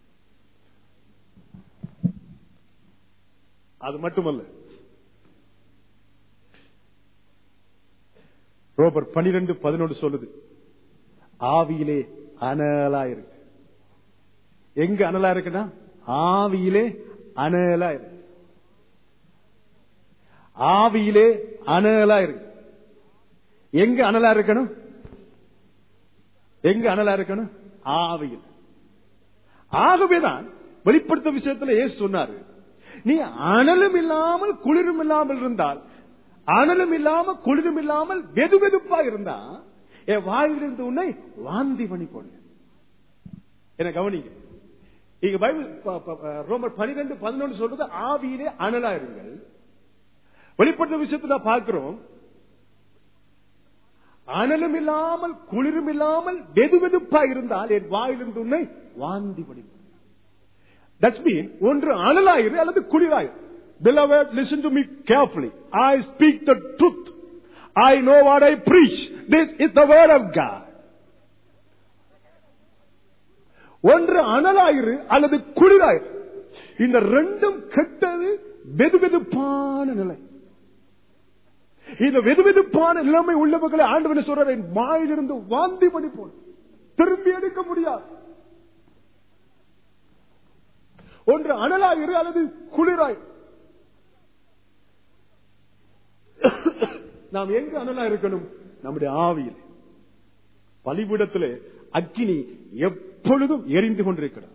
அது மட்டுமல்ல ரோபர் பனிரெண்டு பதினொன்று சொல்லுது ஆவியிலே அனலா இருக்கு எங்க அனலா இருக்குன்னா ஆவியிலே அனலா இருக்கு ஆவியிலே அனலா இருக்கு எங்க அனலா இருக்கணும் எங்க அனலா இருக்கணும் ஆவியில் ஆகவேதான் வெளிப்படுத்த விஷயத்துல ஏசு சொன்னாரு நீ அனலும் இல்லாமல் குளிரும் இல்லாமல் இருந்தால் அனலும் இல்லாம குளிரும் இல்லாமல் வெது வெதுப்பா இருந்தா என் வாயிலிருந்து உன்னை வாந்தி பண்ணி போடு என்ன கவனிங்க இங்க பைபிள் ப- ப- ப- ரோமர் பனிரெண்டு பதினொன்று சொல்றது ஆவியிலே அனலா இருங்கள் வெளிப்படுத்த விஷயத்துல பார்க்கிறோம் அனலும் இல்லாமல் குளிரும் இல்லாமல் வெது வெதுப்பா இருந்தால் என் வாயிலிருந்து உன்னை வாந்தி பண்ணி போடு தட்ஸ் மீன் ஒன்று அனலாயிரு அல்லது குளிராயிரு Beloved, listen to me carefully. I speak the truth. I know what I preach. This is the word of God. ஒன்று அனலாயிரு அல்லது குளிராயிரு இந்த ரெண்டும் கெட்டது வெதுவெதுப்பான நிலை இந்த வெதுவெதுப்பான நிலைமை உள்ளவர்களை ஆண்டவன் சொல்ற என் வாயிலிருந்து வாந்தி பண்ணி போன திரும்பி எடுக்க முடியாது ஒன்று அனலாயிரு அல்லது குளிராயிரு நாம் எங்க அனலா இருக்கணும் நம்முடைய ஆவியில் பலிபீடத்திலே அக்கினி எப்பொழுதும் எரிந்து கொண்டிருக்கிறது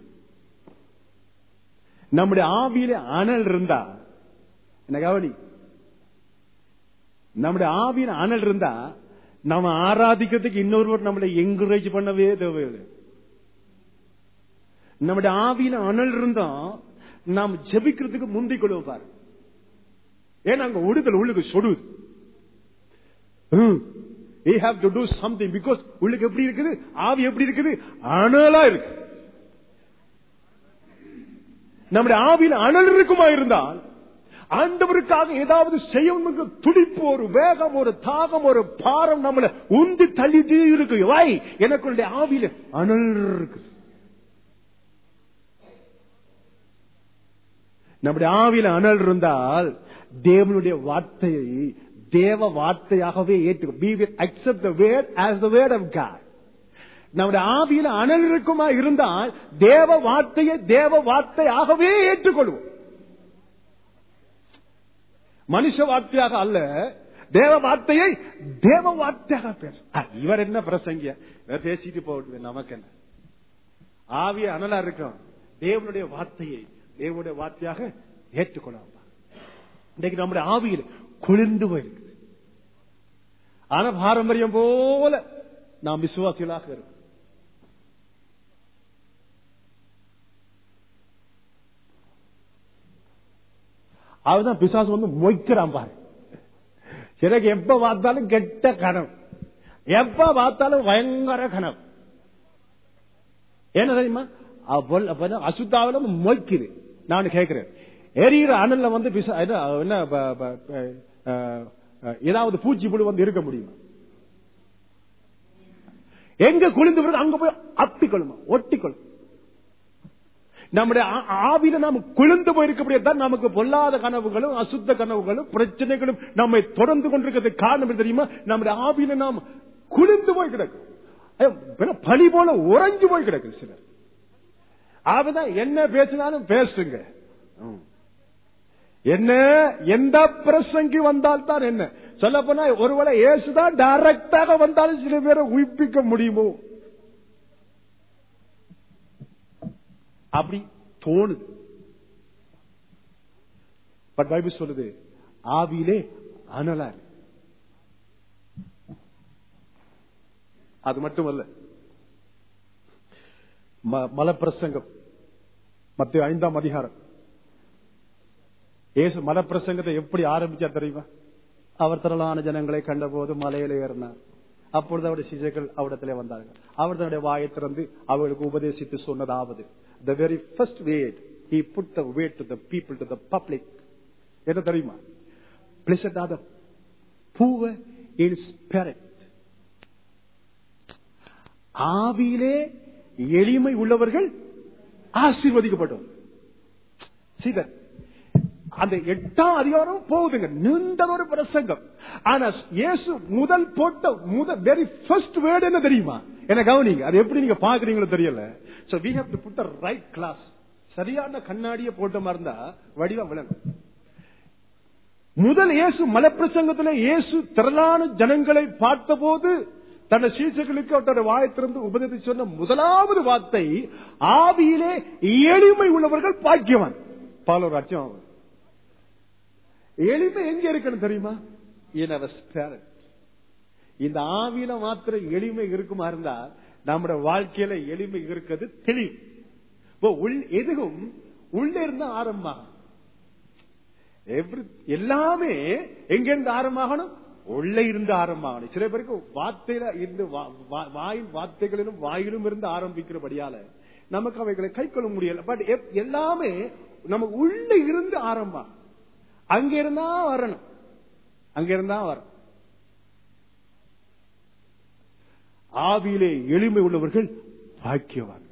நம்முடைய ஆவியில அனல் இருந்தா என்ன கவனி நம்முடைய ஆவியில அனல் இருந்தா நம்ம ஆராதிக்கிறதுக்கு இன்னொருவர் நம்மளை என்கரேஜ் பண்ணவே தேவையில்லை நம்முடைய ஆவியில அனல் இருந்தா நாம் ஜெபிக்கிறதுக்கு முந்திக் கொள்வோம் பாரு ஏன்னா அங்க ஒடுதல் உள்ளுக்கு சொடுது we have to do something because உள்ளுக்கு எப்படி இருக்குது ஆவி எப்படி இருக்குது அனலா இருக்கு நம்முடைய ஆவியில் அனல் இருக்குமா இருந்தால் ஆண்டவருக்காக ஏதாவது செய்யணும் துடிப்பு ஒரு வேகம் ஒரு தாகம் ஒரு பாரம் நம்மள உந்தி தள்ளிட்டே இருக்கு வாய் எனக்குள்ள ஆவியில அனல் இருக்கு நம்முடைய ஆவியில அனல் இருந்தால் தேவனுடைய வார்த்தையை தேவ வார்த்தையாகவே ஏற்று we will accept the word as the word of God நம்முடைய ஆவியில அனல் இருக்குமா இருந்தால் தேவ வார்த்தையை தேவ வார்த்தையாகவே ஏற்றுக்கொள்வோம் மனுஷ வார்த்தையாக அல்ல தேவ வார்த்தையை தேவ வார்த்தையாக பேச அ, இவர் என்ன பிரசங்கிய இவர் பேசிட்டு போட்டு நமக்கு என்ன ஆவிய அனலா இருக்கும் தேவனுடைய வார்த்தையை தேவனுடைய வார்த்தையாக ஏற்றுக்கொள்ளலாம் இன்றைக்கு நம்முடைய ஆவியில் குளிர்ந்து போயிருக்கு ஆனா பாரம்பரியம் போல நாம் விசுவாசிகளாக இருக்கும் அதுதான் பிசாசு வந்து மொய்க்கிறான் பாரு எனக்கு எப்ப பார்த்தாலும் கெட்ட கனவு எப்ப பார்த்தாலும் பயங்கர கனவு என்ன தெரியுமா அவள் அப்ப அசுத்தாவில மொய்க்குது நான் கேட்கிறேன் எரியிற அனல்ல வந்து பிச- என்ன என்ன, ப- ப- ப- அஹ், அஹ், ஏதாவது பூச்சி புழு வந்து இருக்க முடியுமா எங்க குளிந்து பிறகு அங்க போய் அத்திக்கொள்ளுமா ஒட்டிக்கொள்ளும் நம்முடைய ஆ- ஆவியில நாம் குளிர்ந்து போயிருக்கக்கூடியதான் நமக்கு பொல்லாத கனவுகளும் அசுத்த கனவுகளும் பிரச்சனைகளும் நம்மை தொடர்ந்து கொண்டிருக்கிறதுக்கு காரணம் என்ன தெரியுமா நம்முடைய ஆவியில நாம் குளிர்ந்து போய் கிடக்கு ஐயோ, பின்ன பனி போல உறைஞ்சு போய் கிடக்கு சிலர் ஆவிதான் என்ன பேசினாலும் பேசுங்க ம். என்ன எந்த பிரசங்கி வந்தால் தான் என்ன சொல்ல போனா ஒருவேளை இயேசுதான் டைரக்டாக வந்தாலும் சில பேரை உயிர்ப்பிக்க முடியுமோ அப்படி தோணுது பட் பைபிள் சொல்லுது ஆவியிலே அனலா இருக்கு. அது மட்டுமல்ல ம- மலப்பிரசங்கம் மத்திய ஐந்தாம் அதிகாரம் இயேசு மலப்பிரசங்கத்தை எப்படி ஆரம்பிச்சார் தெரியுமா அவர் திரளான ஜனங்களை கண்டபோது மலையில ஏறினார் அப்பொழுது அவருடைய சிசைகள் அவரிடத்திலே வந்தார்கள் அவர் தன்னுடைய வாயை திறந்து அவர்களுக்கு உபதேசித்து சொன்னதாவது the very first word he put the word to the people to the public என்ன தெரியுமா blessed are the poor in spirit ஆவியிலே எளிமை உள்ளவர்கள் ஆசீர்வதிக்கப்பட்டோம் See that? அந்த எட்டாம் அதிகாரம் போகுதுங்க நீண்டதொரு பிரசங்கம் ஆனா இயேசு முதல் போட்ட முதல் வெரி ஃபர்ஸ்ட் வேர்டு என்ன தெரியுமா என்ன கவனிங்க அது எப்படி நீங்க பாக்குறீங்களோ தெரியல so we have to put the right class சரியான கண்ணாடிய போட்ட மாதிரி இருந்தா வடிவம் விளங்கும் முதல் இயேசு மலப்பிரசங்கத்தில் இயேசு திரளான ஜனங்களை பார்த்தபோது தன்னை சீசர்களுக்கு அவருடைய வாயை திறந்து உபதேசி சொன்ன முதலாவது வார்த்தை ஆவியிலே எளிமை உள்ளவர்கள் பாக்கியவான் பாலோர் அச்சம் எளிமை எங்க இருக்குன்னு தெரியுமா in our spirit. இந்த ஆவியில மாத்திரம் எளிமை இருக்குமா இருந்தா நம்முடைய வாழ்க்கையில எளிமை இருக்கிறது தெளிவு இப்போ உள்- எதுவும் உள்ள இருந்து ஆரம்பமாகும் Every- எல்லாமே எங்க இருந்து ஆரம்பமாகணும் உள்ள இருந்து ஆரம்பமாகணும் சில பேருக்கு வார்த்தையில இருந்து வா- வா- வாயின் வார்த்தைகளிலும் வாயிலும் இருந்து ஆரம்பிக்கிறபடியால நமக்கு அவைகளை கை கொள்ள முடியல பட் எல்லாமே நமக்கு உள்ள இருந்து ஆரம்பம் அங்க இருந்தா வரணும் அங்க இருந்தா வரணும் ஆவியிலே எளிமை உள்ளவர்கள் பாக்கியவான்கள்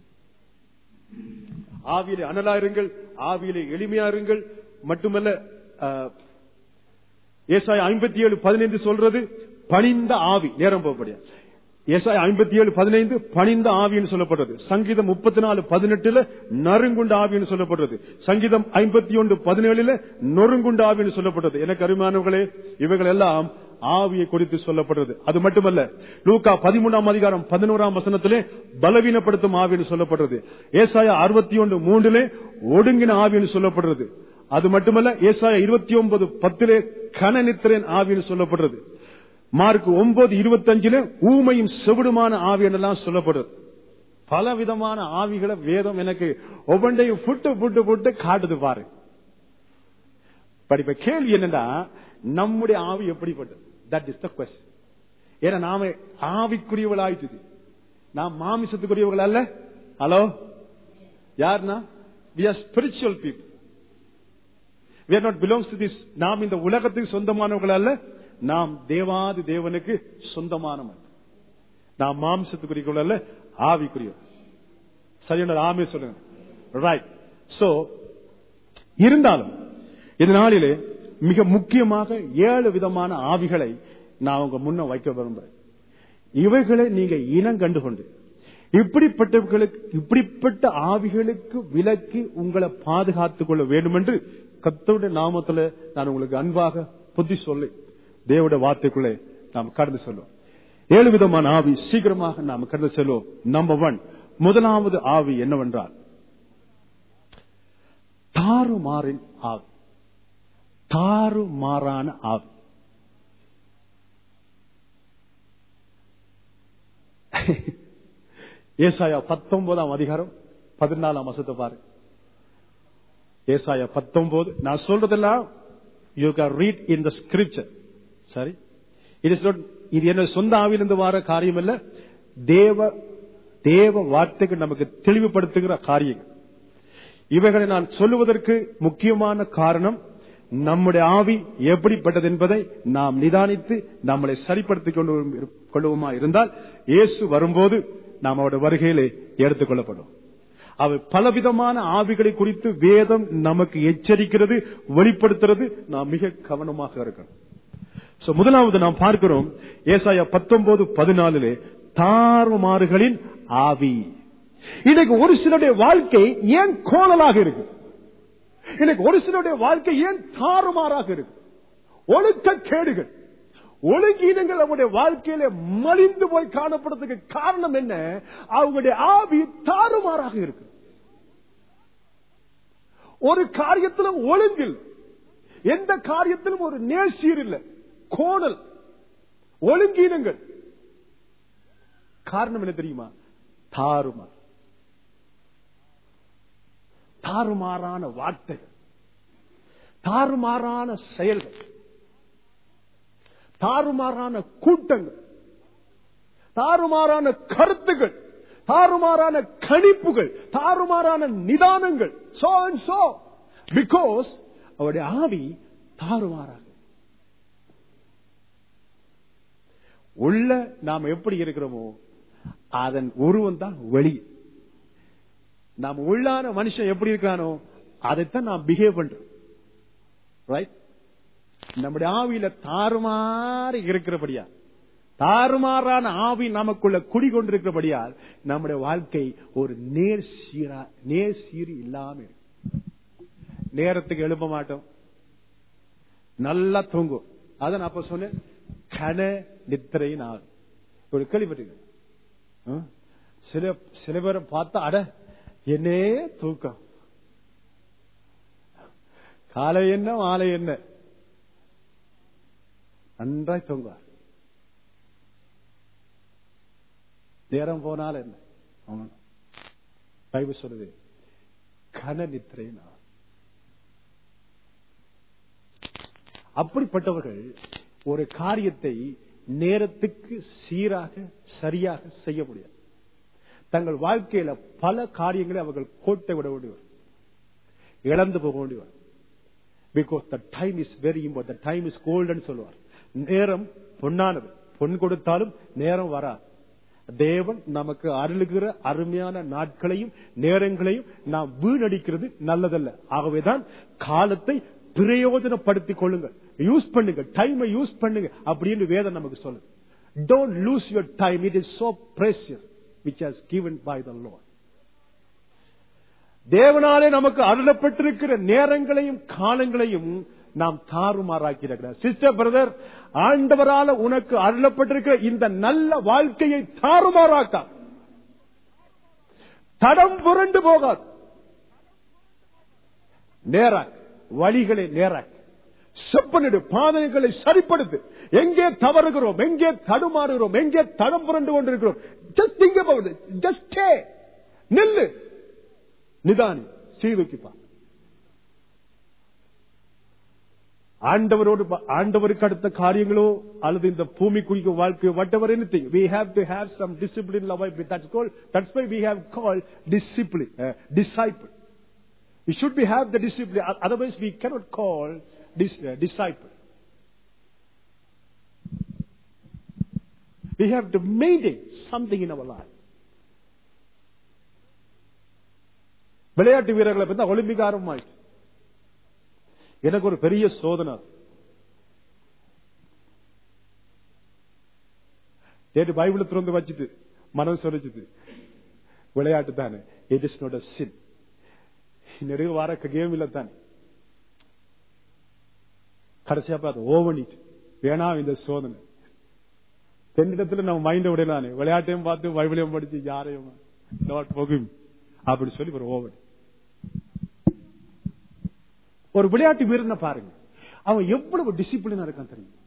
ஆவியிலே அனலாயிருங்கள் ஆவியிலே எளிமையாருங்கள் மட்டுமல்ல அஹ், ஏசாயா ஐம்பத்தி ஏழு பதினைந்து சொல்றது பணிந்த ஆவி நேரம் போகப்படியா ஏசாயா ஐம்பத்தி ஏழு பதினைந்து பணிந்த ஆவின்னு சொல்லப்படுறது சங்கீதம் முப்பத்தி நாலு பதினெட்டுல நறுங்குண்ட ஆவின்னு சொல்லப்படுறது சங்கீதம் ஐம்பத்தி ஒன்று பதினேழுல நொறுங்குண்ட ஆவின்னு சொல்லப்படுறது எனக்கு அருமையானவர்களே இவைகள் எல்லாம் ஆவியை குறித்து சொல்லப்படுறது அது மட்டுமல்ல லூக்கா பதிமூணாம் அதிகாரம் பதினோராம் வசனத்திலே பலவீனப்படுத்தும் ஆவின்னு சொல்லப்படுறது ஏசாயா அறுபத்தி ஒன்று மூன்றிலே ஒடுங்கின ஆவின்னு சொல்லப்படுறது அது மட்டுமல்ல ஏசாயா இருபத்தி ஒன்பது பத்திலே கனநித்திரன் ஆவின்னு சொல்லப்படுறது மார்க் ஒன்பது இருபத்தஞ்சுல ஊமையும் செவிடுமான ஆவி என்றெல்லாம் சொல்லப்படுறது பல விதமான ஆவிகளை வேதம் எனக்கு ஒவ்வொன்றையும் புட்டு புட்டு புட்டு காட்டுது பாரு பட் இப்ப கேள்வி என்னன்னா நம்முடைய ஆவி எப்படிப்பட்டது தட் இஸ் த கொஸ்டின் ஏன்னா நாம ஆவிக்குரியவளாயிட்டுது நாம் மாமிசத்துக்குரியவர்கள் அல்ல ஹலோ யாருன்னா we are spiritual people we are not belongs to this நாம் இந்த உலகத்துக்கு சொந்தமானவர்கள் அல்ல நாம் தேவாதி தேவனுக்கு சொந்தமானவன் நாம் மாம்சத்துக்குரியவர்கள் அல்ல ஆவிக்குரியவர் சரியான ஆமே சொல்லுங்க ரைட் சோ இருந்தாலும் இந்த நாளிலே மிக முக்கியமாக ஏழு விதமான ஆவிகளை நான் உங்க முன்ன வைக்க விரும்புறேன் இவைகளை நீங்க இனம் கண்டுகொண்டு இப்படிப்பட்டவர்களுக்கு இப்படிப்பட்ட ஆவிகளுக்கு விலக்கி உங்களை பாதுகாத்துக் கொள்ள வேண்டும் என்று கத்தோட நாமத்துல நான் உங்களுக்கு அன்பாக புத்தி சொல்லி தேவோட வார்த்தைக்குள்ளே நாம் கடந்து செல்வோம் ஏழு விதமான ஆவி சீக்கிரமாக நாம் கடந்து செல்வோம் நம்பர் ஒன் முதலாவது ஆவி என்னவென்றால் தாறுமாறின் ஆவி தாறுமாறான ஆவி ஏசாயா பத்தொன்பதாம் அதிகாரம் பதினாலாம் வசத்தை பாரு ஏசாயா பத்தொன்பது நான் சொல்றதெல்லாம் you can read in the scripture சரி இட் இஸ் நாட் இது என்ன சொந்த ஆவிலிருந்து வர காரியம் இல்ல தேவ தேவ வார்த்தைகள் நமக்கு தெளிவுபடுத்துகிற காரியங்கள் இவைகளை நான் சொல்லுவதற்கு முக்கியமான காரணம் நம்முடைய ஆவி எப்படிப்பட்டது என்பதை நாம் நிதானித்து நம்மளை சரிப்படுத்திக் கொண்டு கொள்ளுவோமா இருந்தால் இயேசு வரும்போது நாம் அவருடைய வருகையிலே எடுத்துக் கொள்ளப்படும் அவர் பலவிதமான ஆவிகளை குறித்து வேதம் நமக்கு எச்சரிக்கிறது வெளிப்படுத்துறது நாம் மிக கவனமாக இருக்கணும் So, முதலாவது நாம் பார்க்கிறோம் ஏசாயா பத்தொன்பது பதினாலிலே தாறுமாறுகளின் ஆவி இன்னைக்கு ஒரு சிலருடைய வாழ்க்கை ஏன் கோணலாக இருக்கு இன்னைக்கு ஒரு சிலருடைய வாழ்க்கை ஏன் தாறுமாறாக இருக்கு ஒழுக்க கேடுகள் ஒழுங்கீனங்கள் அவங்களுடைய வாழ்க்கையில மலிந்து போய் காணப்படுறதுக்கு காரணம் என்ன அவங்களுடைய ஆவி தாறுமாறாக இருக்கு ஒரு காரியத்திலும் ஒழுங்கில் எந்த காரியத்திலும் ஒரு நேர்சீர் இல்லை கோணல் ஒழுங்கீனங்கள் காரணம் என்ன தெரியுமா தாறுமாறு தாறுமாறான வார்த்தைகள் தாறுமாறான செயல்கள் தாறுமாறான கூட்டங்கள் தாறுமாறான கருத்துகள் தாறுமாறான கணிப்புகள் தாறுமாறான நிதானங்கள் சோ அண்ட் சோ பிகாஸ் அவருடைய ஆவி தாறுமாறாக உள்ள நாம் எப்படி இருக்கிறோமோ அதன் உருவம் தான் வெளி நாம் உள்ளான மனுஷன் எப்படி இருக்கானோ அதைத்தான் நாம் பிஹேவ் பண்றோம் ரைட் நம்முடைய ஆவியில தாறுமாறு இருக்கிறபடியா தாறுமாறான ஆவி நமக்குள்ள குடிகொண்டிருக்கிறபடியால் நம்முடைய வாழ்க்கை ஒரு நேர் சீரா நேர் சீர் இல்லாம இருக்கு நேரத்துக்கு எழுப்ப மாட்டோம் நல்லா தூங்கும் அத நான் அப்ப சொன்னேன் கன நித்திரையின் ஆகும் ஒரு கேள்விப்பட்டீங்க ஆ? சில சில பேரை பார்த்தா அட என்னே தூக்கம் காலை என்ன மாலை என்ன நன்றாய் தூங்குவார் நேரம் போனால் என்ன அவன் பைபிள் சொல்லுது கன நித்திரை நான் அப்படிப்பட்டவர்கள் ஒரு காரியத்தை நேரத்துக்கு சீராக சரியாக செய்ய முடியாது தங்கள் வாழ்க்கையில பல காரியங்களை அவர்கள் கோட்டை விட வேண்டியவர் இழந்து போக வேண்டியவர் because the time is very import the time is golden சொல்லுவார் நேரம் பொன்னானது பொன் கொடுத்தாலும் நேரம் வராது தேவன் நமக்கு அருளுகிற அருமையான நாட்களையும் நேரங்களையும் நாம் வீணடிக்கிறது நல்லதல்ல ஆகவேதான் காலத்தை பிரயோஜனப்படுத்திக் கொள்ளுங்கள் யூஸ் பண்ணுங்க டைமை யூஸ் பண்ணுங்க அப்படின்னு வேதம் நமக்கு சொல்லுது don't lose your time it is so precious which has given by the Lord தேவனாலே நமக்கு அருளப்பட்டிருக்கிற நேரங்களையும் காலங்களையும் நாம் தாறுமாறாக்கிறார் சிஸ்டர் பிரதர் ஆண்டவரால உனக்கு அருளப்பட்டிருக்கிற இந்த நல்ல வாழ்க்கையை தாறுமாறாக்கா தடம் புரண்டு போகாது நேராக் வழிகளை நேராக் செப்பனிடு பாதைகளை சரிப்படுத்து எங்கே தவறுகிறோம் எங்கே தடுமாறுகிறோம் எங்கே தடம் புரண்டு கொண்டிருக்கிறோம் ஜஸ்ட் திங்க் அபவுட் ஜஸ்ட் நில்லு நிதானி சீதுக்கிப்பா ஆண்டவரோடு ஆண்டவருக்கு அடுத்த காரியங்களோ அல்லது இந்த பூமி குறிக்க வாழ்க்கை whatever anything we have to have some discipline love that's call that's why we have call discipline disciple We should be have the discipline. Otherwise, we cannot call this uh, disciple. We have to maintain something in our life. விளையாட்டு வீரர்களை பத்தி ஒலிம்பிக் ஆரம்பமாயிடுச்சு எனக்கு ஒரு பெரிய சோதனை நேற்று பைபிள் திறந்து வச்சுட்டு மனம் சொல்லிச்சுது விளையாட்டு தானே it is not a sin நெடுக வார கேம் இல்ல தானே கடைசியா பார்த்து ஓவனிட்டு வேணாம் இந்த சோதனை தென்னிடத்துல நம்ம மைண்ட விடலானே விளையாட்டையும் பார்த்து பைபிளையும் படிச்சு யாரையும் நாட் போகும் அப்படி சொல்லி ஒரு ஓவன் ஒரு விளையாட்டு வீரனை பாருங்க அவன் எவ்வளவு டிசிப்ளினா இருக்கான் தெரியும்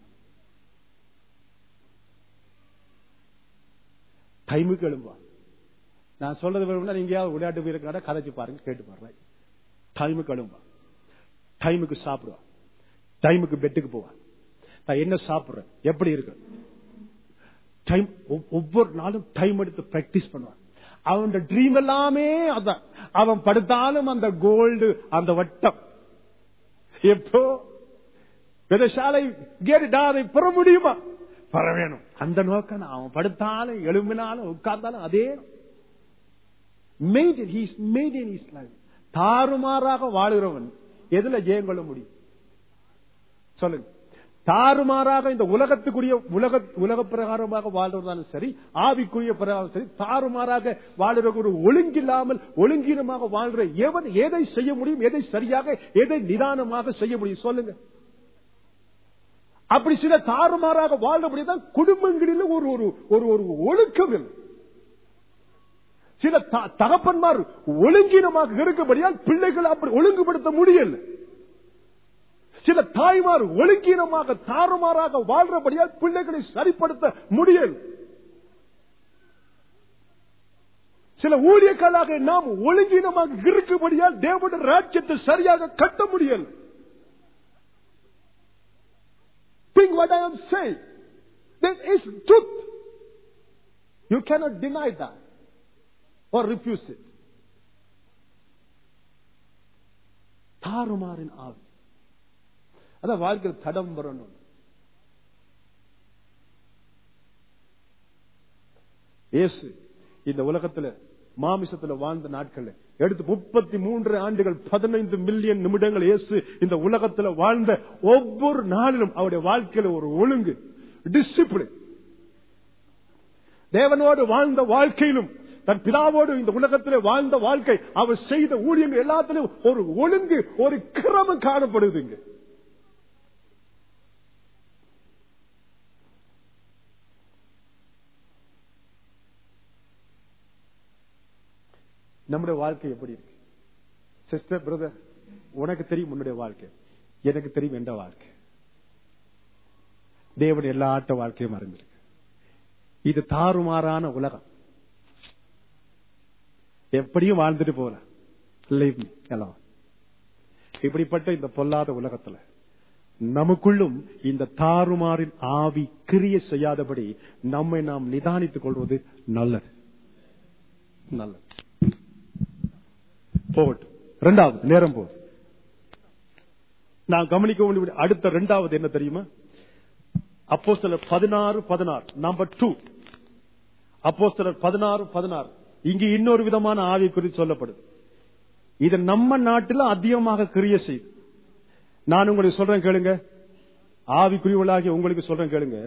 டைமுக்கு எழும்புவான் நான் சொல்றது வேணும்னா நீங்க விளையாட்டு வீரர்கார கதைச்சு பாருங்க கேட்டு பாருங்க டைமுக்கு எழும்புவான் டைமுக்கு சாப்பிடுவான் டைமுக்கு பெட்டுக்கு போவான் நான் என்ன சாப்பிடுறேன் எப்படி இருக்கு டைம் ஒவ்வொரு நாளும் டைம் எடுத்து பிராக்டிஸ் பண்ணுவான் அவன் ட்ரீம் எல்லாமே அதான் அவன் படுத்தாலும் அந்த கோல்டு அந்த வட்டம் எப்போ விதசாலை கேட்டுட்டா அதை பெற முடியுமா பெற வேணும் அந்த நோக்கம் தான். அவன் படுத்தாலும் எழும்பினாலும் உட்கார்ந்தாலும் அதே maintain his maintain his life தாறுமாறாக வாழுகிறவன் எதுல ஜெயம் கொள்ள முடியும் சொல்லுங்க தாறுமாறாக இந்த உலகத்துக்குரிய உலக உலக பிரகாரமாக வாழ்றதாலும் சரி ஆவிக்குரிய பிரகாரம் சரி தாறுமாறாக வாழ்கிற ஒரு ஒழுங்கில்லாமல் ஒழுங்கீனமாக வாழ்கிற எவன் எதை செய்ய முடியும் எதை சரியாக எதை நிதானமாக செய்ய முடியும் சொல்லுங்க அப்படி சில தாறுமாறாக வாழ்றபடிதான் குடும்பங்களில் ஒரு ஒரு ஒரு ஒரு ஒழுக்கம் இல்லை சில த- தகப்பன்மார் ஒழுங்கீனமாக இருக்கபடியால் பிள்ளைகளை அப்படி ஒழுங்குபடுத்த முடியல சில தாய்மார் ஒழுங்கீனமாக தாறுமாறாக வாழ்றபடியால் பிள்ளைகளை சரிப்படுத்த முடியல சில ஊழியர்களாக நாம் ஒழுங்கீனமாக இருக்கும்படியால் தேவனுடைய ராஜ்யத்தை சரியாக கட்ட முடியல Think what I am saying. This is truth. You cannot deny that or refuse it. தாறுமாறின் ஆவி அதான் வாழ்க்கையில் தடம் வரணும் இயேசு இந்த உலகத்துல மாமிசத்துல வாழ்ந்த நாட்கள்ல எடுத்து முப்பத்தி மூன்று ஆண்டுகள் பதினைந்து மில்லியன் நிமிடங்கள் இயேசு இந்த உலகத்துல வாழ்ந்த ஒவ்வொரு நாளிலும் அவருடைய வாழ்க்கையில ஒரு ஒழுங்கு டிசிப்ளின் தேவனோடு வாழ்ந்த வாழ்க்கையிலும் தன் பிதாவோடு இந்த உலகத்திலே வாழ்ந்த வாழ்க்கை அவர் செய்த ஊழியங்கள் எல்லாத்திலும் ஒரு ஒழுங்கு ஒரு கிரமம் காணப்படுது இங்க நம்முடைய வாழ்க்கை எப்படி இருக்கு சிஸ்டர் பிரதர் உனக்கு தெரியும் உன்னுடைய வாழ்க்கை எனக்கு தெரியும் என்ற வாழ்க்கை தேவன் எல்லா ஆட்ட வாழ்க்கையும் அறிந்திருக்கு இது தாறுமாறான உலகம் எப்படியும் வாழ்ந்துட்டு போகலாம் Leave me alone. இப்படிப்பட்ட இந்த பொல்லாத உலகத்துல நமக்குள்ளும் இந்த தாறுமாறின் ஆவி கிரிய செய்யாதபடி நம்மை நாம் நிதானித்துக் கொள்வது நல்லது நல்லது போகட்டும் இரண்டாவது நேரம் போகுது நான் கவனிக்க வேண்டிய அடுத்த இரண்டாவது என்ன தெரியுமா அப்போ சிலர் பதினாறு பதினாறு நம்பர் டூ அப்போ சிலர் பதினாறு பதினாறு இங்கு இன்னொரு விதமான ஆவி குறித்து சொல்லப்படுது இது நம்ம நாட்டில் அதிகமாக கிரிய செய்து நான் உங்களுக்கு சொல்றேன் கேளுங்க ஆவிக்குரியவளாகி உங்களுக்கு சொல்றேன் கேளுங்க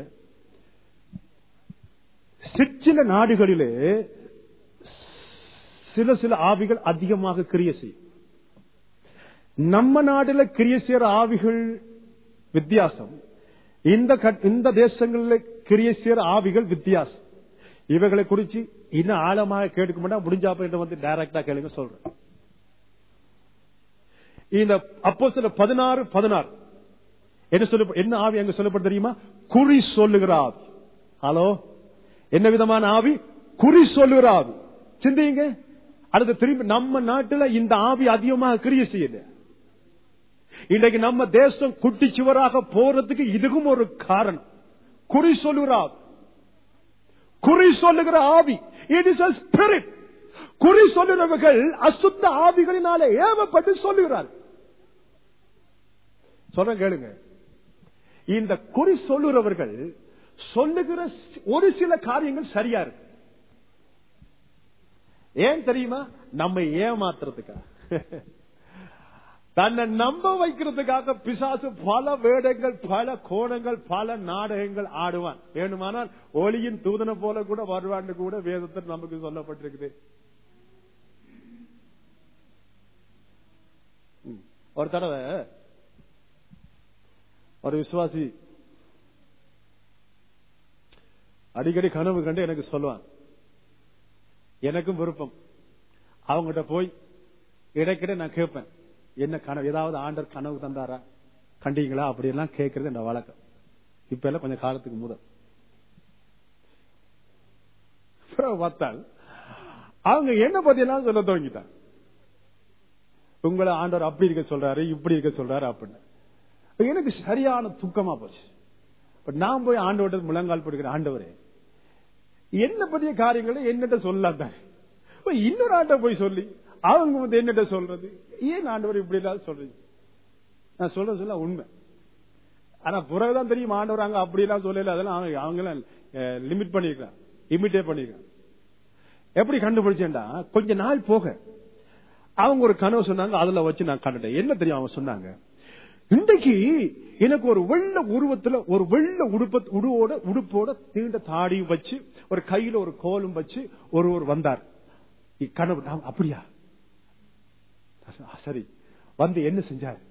சிற்சில நாடுகளிலே சில சில ஆவிகள் அதிகமாக கிரிய செய்யும் நம்ம நாடுல கிரிய செய்யற ஆவிகள் வித்தியாசம் இந்த கட்- இந்த தேசங்களில் கிரிய செய்யற ஆவிகள் வித்தியாசம் இவைகளை குறிச்சு இன்னும் ஆழமாக கேட்க மாட்டா முடிஞ்சாப்ப என்று வந்து டைரக்டா கேளுங்க சொல்றேன் இந்த அப்போ சில பதினாறு பதினாறு என்ன சொல்ல என்ன ஆவி அங்க சொல்லப்படும் தெரியுமா குறி சொல்லுகிற ஆவி ஹலோ என்ன விதமான ஆவி குறி சொல்லுகிற ஆவி சிந்திங்க அடுத்து திரும்பி நம்ம நாட்டுல இந்த ஆவி அதிகமாக கிரிய செய்யல இன்றைக்கு நம்ம தேசம் குட்டி சுவராக போறதுக்கு இதுக்கும் ஒரு காரணம் குறி சொல்லுகிற ஆவி குறி சொல்லுகிற ஆவி இட் இஸ் a spirit குறி சொல்லுகிறவர்கள் அசுத்த ஆவிகளினாலே ஏவப்பட்டு சொல்லுகிறார்கள் சொல்ற கேளுங்க இந்த குறி சொல்லுகிறவர்கள் சொல்லுகிற ஒரு சில காரியங்கள் சரியா இருக்கு ஏன் தெரியுமா நம்ம ஏமாத்துறதுக்காக தன்னை நம்ப வைக்கிறதுக்காக பிசாசு பல வேடங்கள் பல கோணங்கள் பல நாடகங்கள் ஆடுவான் வேணுமானால் ஒளியின் தூதனை போல கூட வருவான்னு கூட வேதத்தில் நமக்கு சொல்லப்பட்டிருக்குது ம். ஒரு தடவை ஒரு விசுவாசி அடிக்கடி கனவு கண்டு எனக்கு சொல்லுவான் எனக்கும் விருப்பம் அவங்ககிட்ட போய் இடைக்கிட நான் கேட்பேன் என்ன கனவு ஏதாவது ஆண்டர் கனவு தந்தாரா கண்டீங்களா அப்படி எல்லாம் கேட்கறது என் வழக்கம் இப்ப எல்லாம் கொஞ்சம் காலத்துக்கு முதல் அப்புறம் பார்த்தால் அவங்க என்ன பத்தி எல்லாம் சொல்ல துவங்கிட்டாங்க உங்களை ஆண்டவர் அப்படி இருக்க சொல்றாரு இப்படி இருக்க சொல்றாரு அப்படின்னு எனக்கு சரியான துக்கமா போச்சு இப்ப நான் போய் ஆண்டவர்கிட்ட முழங்கால் போடுகிற ஆண்டவரே என்ன பற்றிய காரியங்களை என்னட்ட சொல்லலாம் தானே இப்ப இன்னொரு ஆண்ட போய் சொல்லி அவங்க வந்து என்னட்ட சொல்றது ஏன் ஆண்டவர் இப்படி எல்லாம் சொல்றீங்க நான் சொல்ற சொல்ல உண்மை ஆனா பிறகுதான் தெரியும் ஆண்டவர் அங்க அப்படி எல்லாம் சொல்லல அதெல்லாம் அவங்க அவங்க லிமிட் பண்ணிருக்கான் இமிட்டேட் பண்ணிருக்கான் எப்படி கண்டுபிடிச்சேன்டா கொஞ்ச நாள் போக அவங்க ஒரு கனவு சொன்னாங்க அதுல வச்சு நான் கண்டுட்டேன் என்ன தெரியும் அவங்க சொன்னாங்க இன்றைக்கு எனக்கு ஒரு வெள்ள உருவத்துல ஒரு வெள்ள உடுப்ப உடுவோட உடுப்போட தீண்ட தாடியும் வச்சு ஒரு கையில ஒரு கோலும் வச்சு ஒருவர் வந்தார் கனவு நான் அப்படியா நான் சொன்னேன், "ஆ, சரி வந்து என்ன செஞ்சார்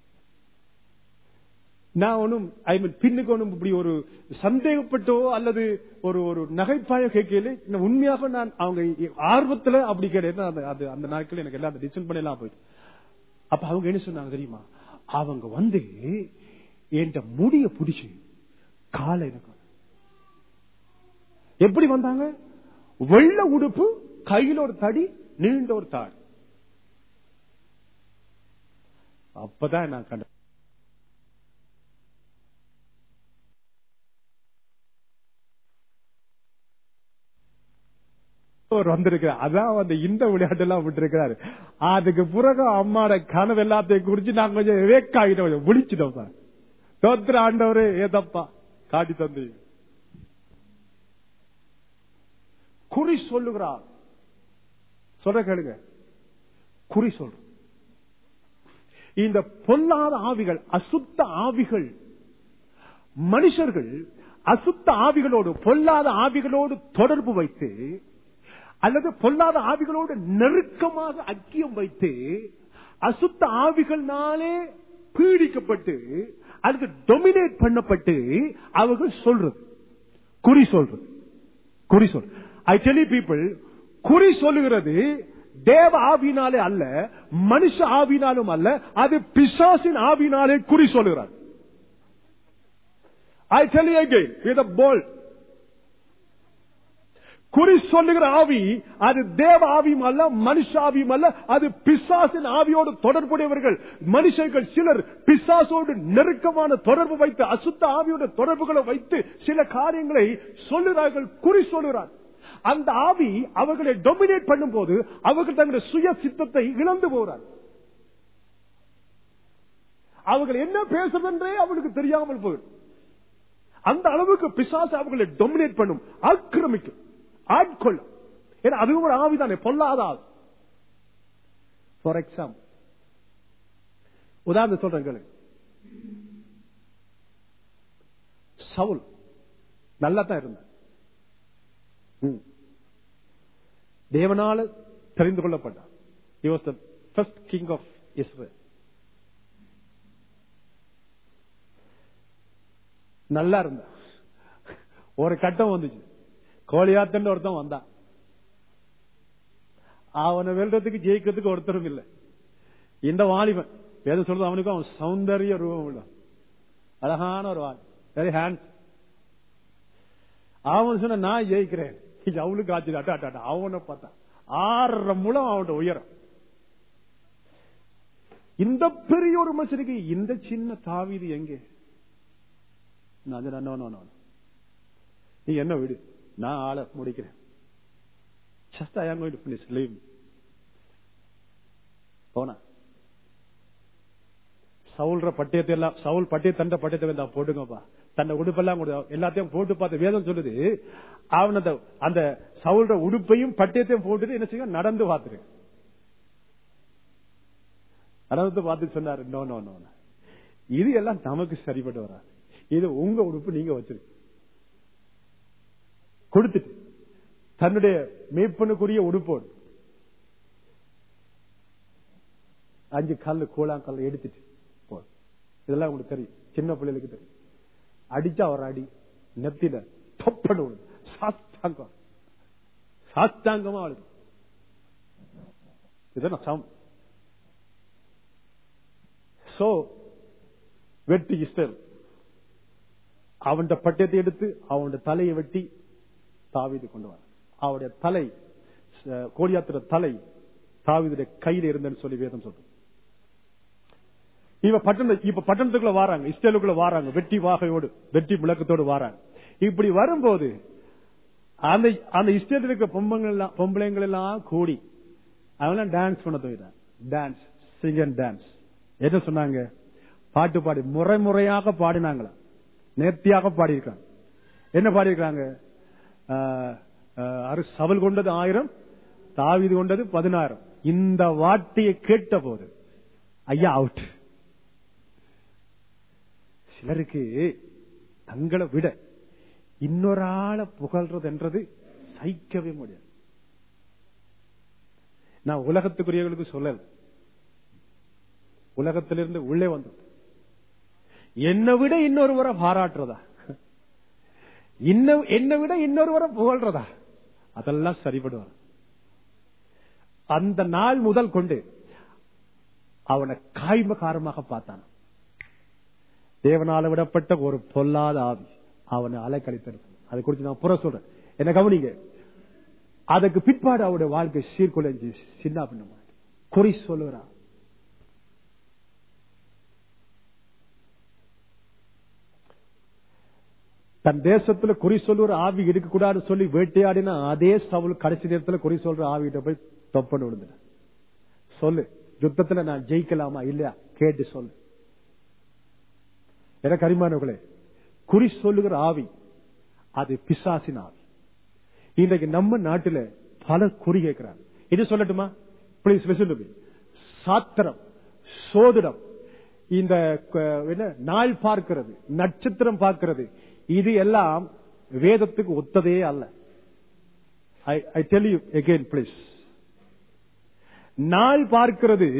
நான் ஒன்னும் ஐ மீன் பின்னுக்கு ஒன்றும் இப்படி ஒரு சந்தேகப்பட்டோ அல்லது ஒரு ஒரு நகைப்பாயோ கேட்கல நான் உண்மையாக நான் அவங்க ஆர்வத்துல அப்படி கேட்டேன் அந்த அது அந்த நாட்கள் எனக்கு எல்லாம் டிசைன் பண்ணலாம் போயிட்டு அப்ப அவங்க என்ன சொன்னாங்க தெரியுமா அவங்க வந்து என்ற முடிய பிடிச்சு காலை எனக்கு எப்படி வந்தாங்க வெள்ள உடுப்பு கையில ஒரு தடி நீண்ட ஒரு தாடி அப்பதான் நான் கண்டேன் அவர் வந்திருக்கிறார் அதான் அந்த இந்த விளையாட்டு எல்லாம் விட்டுருக்கிறாரு அதுக்கு பிறகு அம்மாட கனவு எல்லாத்தையும் குறிச்சு நான் கொஞ்சம் வேக்காகிட்ட கொஞ்சம் விழிச்சிட்டோம் சார் தோத்திர ஆண்டவரே ஏதப்பா காட்டி தந்து குறி சொல்லுகிறார் சொல்ற கேளுங்க குறி சொல்ற இந்த பொல்லாத ஆவிகள் அசுத்த ஆவிகள் மனுஷர்கள் அசுத்த ஆவிகளோடு பொல்லாத ஆவிகளோடு தொடர்பு வைத்து அல்லது பொல்லாத ஆவிகளோடு நெருக்கமாக ஐக்கியம் வைத்து அசுத்த ஆவிகள்னாலே பீடிக்கப்பட்டு அல்லது டொமினேட் பண்ணப்பட்டு அவர்கள் சொல்றது குறி சொல்றது குறி சொல் ஐ டெலி பீப்புள் குறி சொல்லுகிறது தேவ ஆவினாலே அல்ல மனுஷ ஆவினாலும் அல்ல அது பிசாசின் ஆவினாலே குறி சொல்லுகிறார் I tell again with Paul குறி சொல்லுகிற ஆவி அது தேவ ஆவியும் அல்ல மனுஷ ஆவியும் அல்ல அது பிசாசின் ஆவியோடு தொடர்புடையவர்கள் மனுஷர்கள் சிலர் பிசாசோடு நெருக்கமான தொடர்பு வைத்து அசுத்த ஆவியோட தொடர்புகளை வைத்து சில காரியங்களை சொல்லுகிறார்கள் குறி சொல்லுகிறார் அந்த ஆவி அவர்களை டொமினேட் பண்ணும் போது அவர்கள் தங்களுடைய சுய சித்தத்தை இழந்து போகிறார் அவர்கள் என்ன பேசுறதென்றே அவளுக்கு தெரியாமல் போயிடும் அந்த அளவுக்கு பிசாசு அவர்களை டொமினேட் பண்ணும் ஆக்கிரமிக்கும் ஆட்கொள்ளும் ஏன்னா அதுவும் ஒரு ஆவிதானே பொல்லாத ஆவி ஃபார் எக்ஸாம்பிள் உதாரணம் சொல்றேன் கேளு சவுல் நல்லா தான் இருந்தார் ம். தேவனால தெரிந்து கொள்ளப்பட்டார் He was the first king of Israel. நல்லா இருந்தா ஒரு கட்டம் வந்துச்சு கோழியாத்தன் ஒருத்தன் வந்தான் அவனை வெல்றதுக்கு ஜெயிக்கிறதுக்கு ஒருத்தரும் இல்லை இந்த வாலிபன் வேதம் சொல்றது அவனுக்கும் அவன் சௌந்தரிய ரூபம் உள்ள அழகான ஒரு வால் வெரி ஹேண்ட் அவன் சொன்ன நான் ஜெயிக்கிறேன் இது அவளுக்கு ஆச்சு அட்டா அட்டா அவனை பார்த்தான் ஆறரை முழம் அவனோட உயரம் இந்த பெரிய ஒரு மனுஷனுக்கு இந்த சின்ன தாவீது எங்கே நான் சொன்னேன், "No, no, no, no. நீ என்ன விடு நான் ஆளை முடிக்கிறேன் Just I am going to finish. Leave me. போனா சவுல்ற பட்டயத்தை எல்லாம் சவுல் பட்டய தண்ட பட்டயத்தை எல்லாம் போட்டுங்கப்பா தன்னை உடுப்பெல்லாம் கொடு எல்லாத்தையும் போட்டு பார்த்து வேதம் சொல்லுது அவன் அந்த அந்த சவுல்ற உடுப்பையும் பட்டயத்தையும் போட்டுட்டு என்ன செய்ய நடந்து பார்த்துரு நடந்து பார்த்து சொன்னாரு நோ நோ நோ இது எல்லாம் நமக்கு சரிப்பட்டு வராது இது உங்க உடுப்பு நீங்க வச்சிரு கொடுத்துட்டு தன்னுடைய மேய்ப்பனுக்குரிய உடுப்போடு அஞ்சு கல்லு கூழாங்கல்ல எடுத்துட்டு போ இதெல்லாம் உங்களுக்கு தெரியும் சின்ன பிள்ளைகளுக்கு தெரியும் அடிச்சா ஒரு அடி நெத்தில தொப்படு விழும். சாஸ்தாங்கம் சாஸ்தாங்கமா அழுது இதெல்லாம் சம் சோ வெட்டி இஸ்ரேல் அவன் பட்டயத்தை எடுத்து அவனுடைய தலையை வெட்டி தாவீது கொண்டு வர அவருடைய தலை அஹ், கோலியாத்திர தலை தாவீதுடைய கையில இருந்தேன்னு சொல்லி வேதம் சொல்றது இவ பட்டண இப்ப பட்டணத்துக்குள்ள வாராங்க இஸ்ரேலுக்குள்ள வாராங்க வெட்டி வாகையோடு வெட்டி முழக்கத்தோடு வாராங்க இப்படி வரும்போது அந்த அந்த இஸ்டேட்டில் இருக்க பொம்பங்கள் எல்லாம் பொம்பளைங்கள் எல்லாம் கூடி அவெல்லாம் டான்ஸ் பண்ண போயிட்டான் டான்ஸ் சிங் அண்ட் டான்ஸ் என்ன சொன்னாங்க பாட்டு பாடி முறை முறையாக பாடினாங்களா நேர்த்தியாக பாடியிருக்காங்க என்ன பாடியிருக்காங்க ஆஹ், ஆஹ், அரு- சவல் கொண்டது ஆயிரம் தாவீது கொண்டது பதினாயிரம் இந்த வார்த்தையை கேட்ட போது ஐயா அவுட் சிலருக்கு தங்களை விட இன்னொரு ஆளை புகழ்றது என்றது சகிக்கவே முடியாது நான் உலகத்துக்குரியவர்களுக்கு சொல்லல உலகத்திலிருந்து உள்ளே வந்து என்னை விட இன்னொருவரை பாராட்டுறதா இன்ன- என்னை விட இன்னொருவரை புகழ்றதா அதெல்லாம் சரிபடுவார் அந்த நாள் முதல் கொண்டு அவனை காய்மகாரமாக பார்த்தான் தேவனால விடப்பட்ட ஒரு பொல்லாத ஆவி அவனை அலைக்கழித்திருக்கும் அதை குறித்து நான் புற சொல்றேன் என்ன கவனிங்க அதுக்கு பிற்பாடு அவருடைய வாழ்க்கை சீர்குலைஞ்சு சின்ன பின்ன குறி சொல்லுகிறான் தன் தேசத்துல குறி சொல்லுற ஆவி இருக்கக்கூடாதுன்னு சொல்லி வேட்டையாடினா அதே சவுல் கடைசி நேரத்துல குறி சொல்ற ஆவிகிட்ட போய் தொப்பன்னு விழுந்துட சொல்லு யுத்தத்துல நான் ஜெயிக்கலாமா இல்லையா கேட்டு சொல்லு எனக்கு அரிமானவர்களே குறி சொல்லுகிற ஆவி அது பிசாசின் ஆவி இன்றைக்கு நம்ம நாட்டுல பல குறி கேட்கிறாங்க இது சொல்லட்டுமா பிளீஸ் லிசன் சாத்திரம் சோதிடம் இந்த க- என்ன நாள் பார்க்கிறது நட்சத்திரம் பார்க்கிறது இது எல்லாம் வேதத்துக்கு ஒத்ததே அல்ல I tell you again please நாள் பார்க்கிறது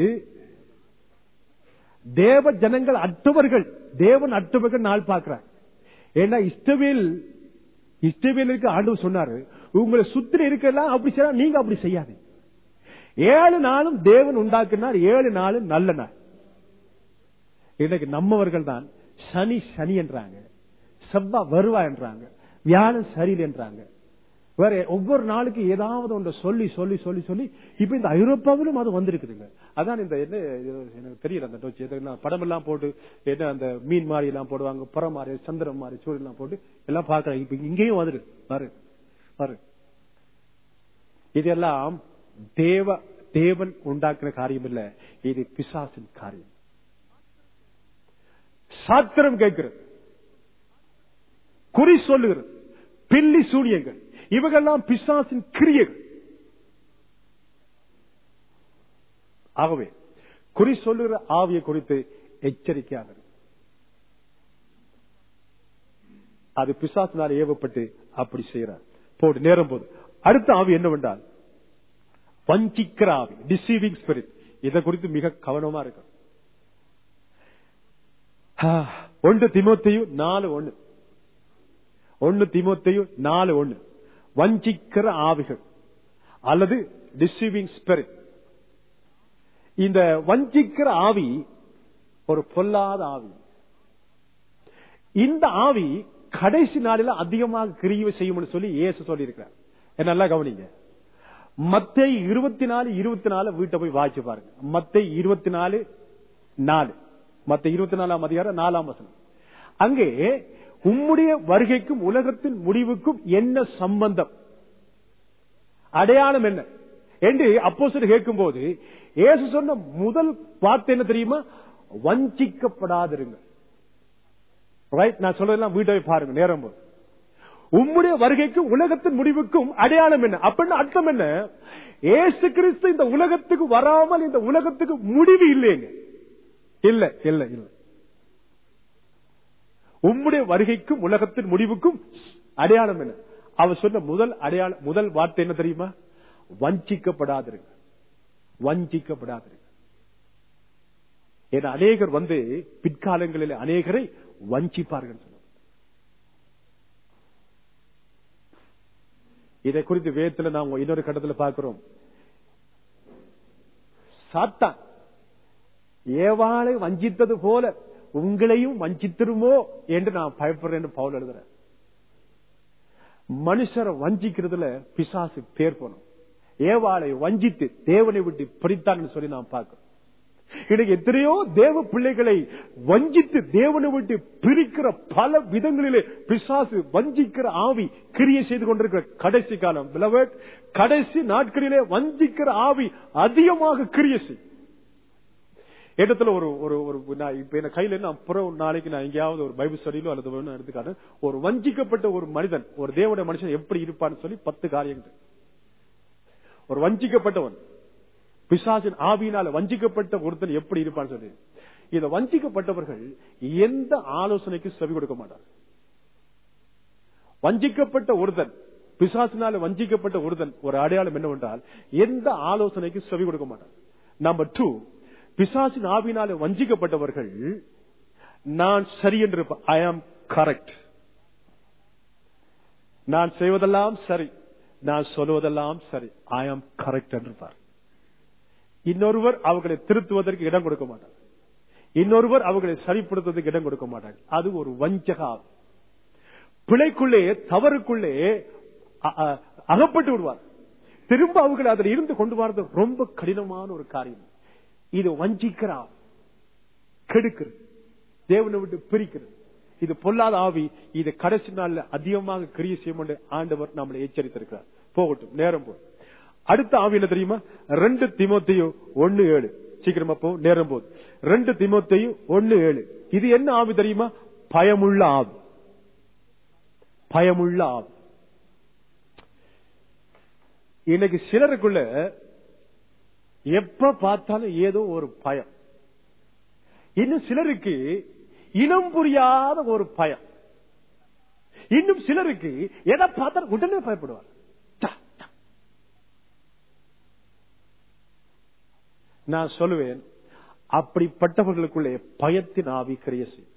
தேவ ஜனங்கள் அற்றவர்கள் தேவன் அற்றவர்கள் நாள் பார்க்கிறார் ஏன்னா இஷ்டவேல் இஷ்டவேலுக்கு ஆண்டவர் சொன்னாரு உங்களை சுத்தி இருக்கலாம் அப்படி செய்ய நீங்க அப்படி செய்யாதீங்க ஏழு நாளும் தேவன் உண்டாக்கினார் ஏழு நாளும் நல்ல நாள் இன்னைக்கு நம்மவர்கள் தான் சனி சனி என்றாங்க செவ்வா வருவா என்றாங்க வியாழன் சரியில் என்றாங்க வேற ஒவ்வொரு நாளுக்கு ஏதாவது ஒன்று சொல்லி சொல்லி சொல்லி சொல்லி இப்ப இந்த ஐரோப்பாவிலும் அது வந்திருக்குதுங்க அதான் இந்த என்ன இது எனக்கு தெரியல அந்த டோச்சி எதெல்லாம் படம் எல்லாம் போட்டு என்ன அந்த மீன் மாதிரி எல்லாம் போடுவாங்க புறம் மாதிரி சந்திரம் மாதிரி சூரியன் எல்லாம் போட்டு எல்லாம் பாக்குறாங்க இப்ப இங்கேயும் வந்துரு பாரு பாரு இதெல்லாம் தேவ தேவன் உண்டாக்குற காரியம் இல்ல இது பிசாசின் காரியம் சாத்திரம் கேட்கிறது குறி சொல்லுகிறது பில்லி சூனியங்கள் இவங்கெல்லாம் பிசாசின் கிரியைகள் ஆகவே குறி சொல்லுகிற ஆவியை குறித்து எச்சரிக்கையாக இரு. அது பிசாசினால் ஏவப்பட்டு அப்படி செய்யறார் போடு நேரம் போது அடுத்த ஆவி என்னவென்றால் வஞ்சிக்கிற ஆவி டிசீவிங் ஸ்பிரிட் இதை குறித்து மிக கவனமா இருக்கும் ஒன்று திமுத்தையும் நாலு ஒண்ணு ஒன்னு திமுத்தையும் நாலு ஒண்ணு வஞ்சிக்கிற ஆவிகள் அல்லது டிசீவிங் ஸ்பிரிட் இந்த வஞ்சிக்கிற ஆவி ஒரு பொல்லாத ஆவி இந்த ஆவி கடைசி நாளில அதிகமாக கிரியை செய்யும் சொல்லி இயேசு சொல்லி இருக்கிறார் நல்லா கவனிங்க மத்தை இருபத்தி நாலு இருபத்தி நாலு வீட்டை போய் வாய்ச்சி பாருங்க மத்தை இருபத்தி நாலு நாலு மத்த இருபத்தி நாலாம் அதிகாரம் நாலாம் வசனம் அங்கே உம்முடைய வருகைக்கும் உலகத்தின் முடிவுக்கும் என்ன சம்பந்தம் அடையாளம் என்ன என்று அப்போ கேட்கும் போது இயேசு சொன்ன முதல் வார்த்தை என்ன தெரியுமா வஞ்சிக்கப்படாதிருங்க ரைட் நான் சொல்றதெல்லாம் வீட்டை போய் பாருங்க நேரம் போது உம்முடைய வருகைக்கும் உலகத்தின் முடிவுக்கும் அடையாளம் என்ன அப்படின்னு அர்த்தம் என்ன ஏசு கிறிஸ்து இந்த உலகத்துக்கு வராமல் இந்த உலகத்துக்கு முடிவு இல்லைங்க இல்ல இல்ல இல்ல உம்முடைய வருகைக்கும் உலகத்தின் முடிவுக்கும் அடையாளம் என்ன அவர் சொன்ன முதல் அடையாளம் முதல் வார்த்தை என்ன தெரியுமா வஞ்சிக்கப்படாதிருங்க வஞ்சிக்கப்படாதிருங்க ஏன்னா அநேகர் வந்து பிற்காலங்களில் அநேகரை வஞ்சிப்பார்கள் சொன்னார் இதை குறித்து வேதத்துல நாம் இன்னொரு கட்டத்துல பார்க்கிறோம் சாத்தான் ஏவாளை வஞ்சித்தது போல உங்களையும் வஞ்சித்திருமோ என்று நான் பயப்படுறேன் பவுல் எழுதுறேன் மனுஷரை வஞ்சிக்கிறதுல பிசாசு பேர் போனோம் ஏவாளை வஞ்சித்து தேவனை விட்டு பிரித்தான் சொல்லி நாம் பார்க்கிறோம் இன்னைக்கு எத்தனையோ தேவ பிள்ளைகளை வஞ்சித்து தேவனை விட்டு பிரிக்கிற பல விதங்களிலே பிசாசு வஞ்சிக்கிற ஆவி கிரியை செய்து கொண்டிருக்கிற கடைசி காலம் beloved, கடைசி நாட்களிலே வஞ்சிக்கிற ஆவி அதிகமாக கிரியை செய்யும் இடத்துல ஒரு ஒரு ஒரு நான் இப்ப என்ன கையில நான் புற நாளைக்கு நான் எங்கேயாவது ஒரு பைபிள் ஸ்டடியிலோ அல்லது ஒண்ணு எடுத்துக்காட்டேன் ஒரு வஞ்சிக்கப்பட்ட ஒரு மனிதன் ஒரு தேவனுடைய மனுஷன் எப்படி இருப்பான்னு சொல்லி பத்து காரியங்கள் ஒரு வஞ்சிக்கப்பட்டவன் பிசாசின் ஆவியினால வஞ்சிக்கப்பட்ட ஒருத்தன் எப்படி இருப்பான்னு சொல்லி இத வஞ்சிக்கப்பட்டவர்கள் எந்த ஆலோசனைக்கு செவி கொடுக்க மாட்டார் வஞ்சிக்கப்பட்ட ஒருத்தன் பிசாசினால வஞ்சிக்கப்பட்ட ஒருத்தன் ஒரு அடையாளம் என்னவென்றால் எந்த ஆலோசனைக்கு செவி கொடுக்க மாட்டார் நம்பர் டூ பிசாசின் ஆவினால வஞ்சிக்கப்பட்டவர்கள் நான் சரி என்று ஐ ஆம் கரெக்ட் நான் செய்வதெல்லாம் சரி நான் சொல்லுவதெல்லாம் சரி ஐ ஆம் கரெக்ட் என்றிருப்பார் இன்னொருவர் அவர்களை திருத்துவதற்கு இடம் கொடுக்க மாட்டார் இன்னொருவர் அவர்களை சரிப்படுத்துவதற்கு இடம் கொடுக்க மாட்டார் அது ஒரு வஞ்சகா பிழைக்குள்ளே தவறுக்குள்ளே அ- அ- அகப்பட்டு விடுவார் திரும்ப அவர்களை அதில் இருந்து கொண்டு வரது ரொம்ப கடினமான ஒரு காரியம் இது வஞ்சிக்கிறார் கெடுக்கிறது தேவனை விட்டு பிரிக்கிறது இது பொல்லாத ஆவி இது கடைசி நாள்ல அதிகமாக கிரிய செய்யும் என்று ஆண்டவர் நம்மளை எச்சரித்திருக்கிறார் போகட்டும் நேரம் போ அடுத்த ஆவி என்ன தெரியுமா ரெண்டு திமுத்தையும் ஒன்னு ஏழு சீக்கிரமா போ நேரம் போகுது ரெண்டு திமுத்தையும் ஒன்னு ஏழு இது என்ன ஆவி தெரியுமா பயமுள்ள ஆவி பயமுள்ள ஆவி இன்னைக்கு சிலருக்குள்ள எப்ப பார்த்தாலும் ஏதோ ஒரு பயம் இன்னும் சிலருக்கு இனம் புரியாத ஒரு பயம் இன்னும் சிலருக்கு எதை பார்த்தாலும் உடனே பயப்படுவார் டா, டா. நான் சொல்லுவேன் அப்படிப்பட்டவர்களுக்குள்ளே பயத்தின் ஆவி கிரிய செய்யும்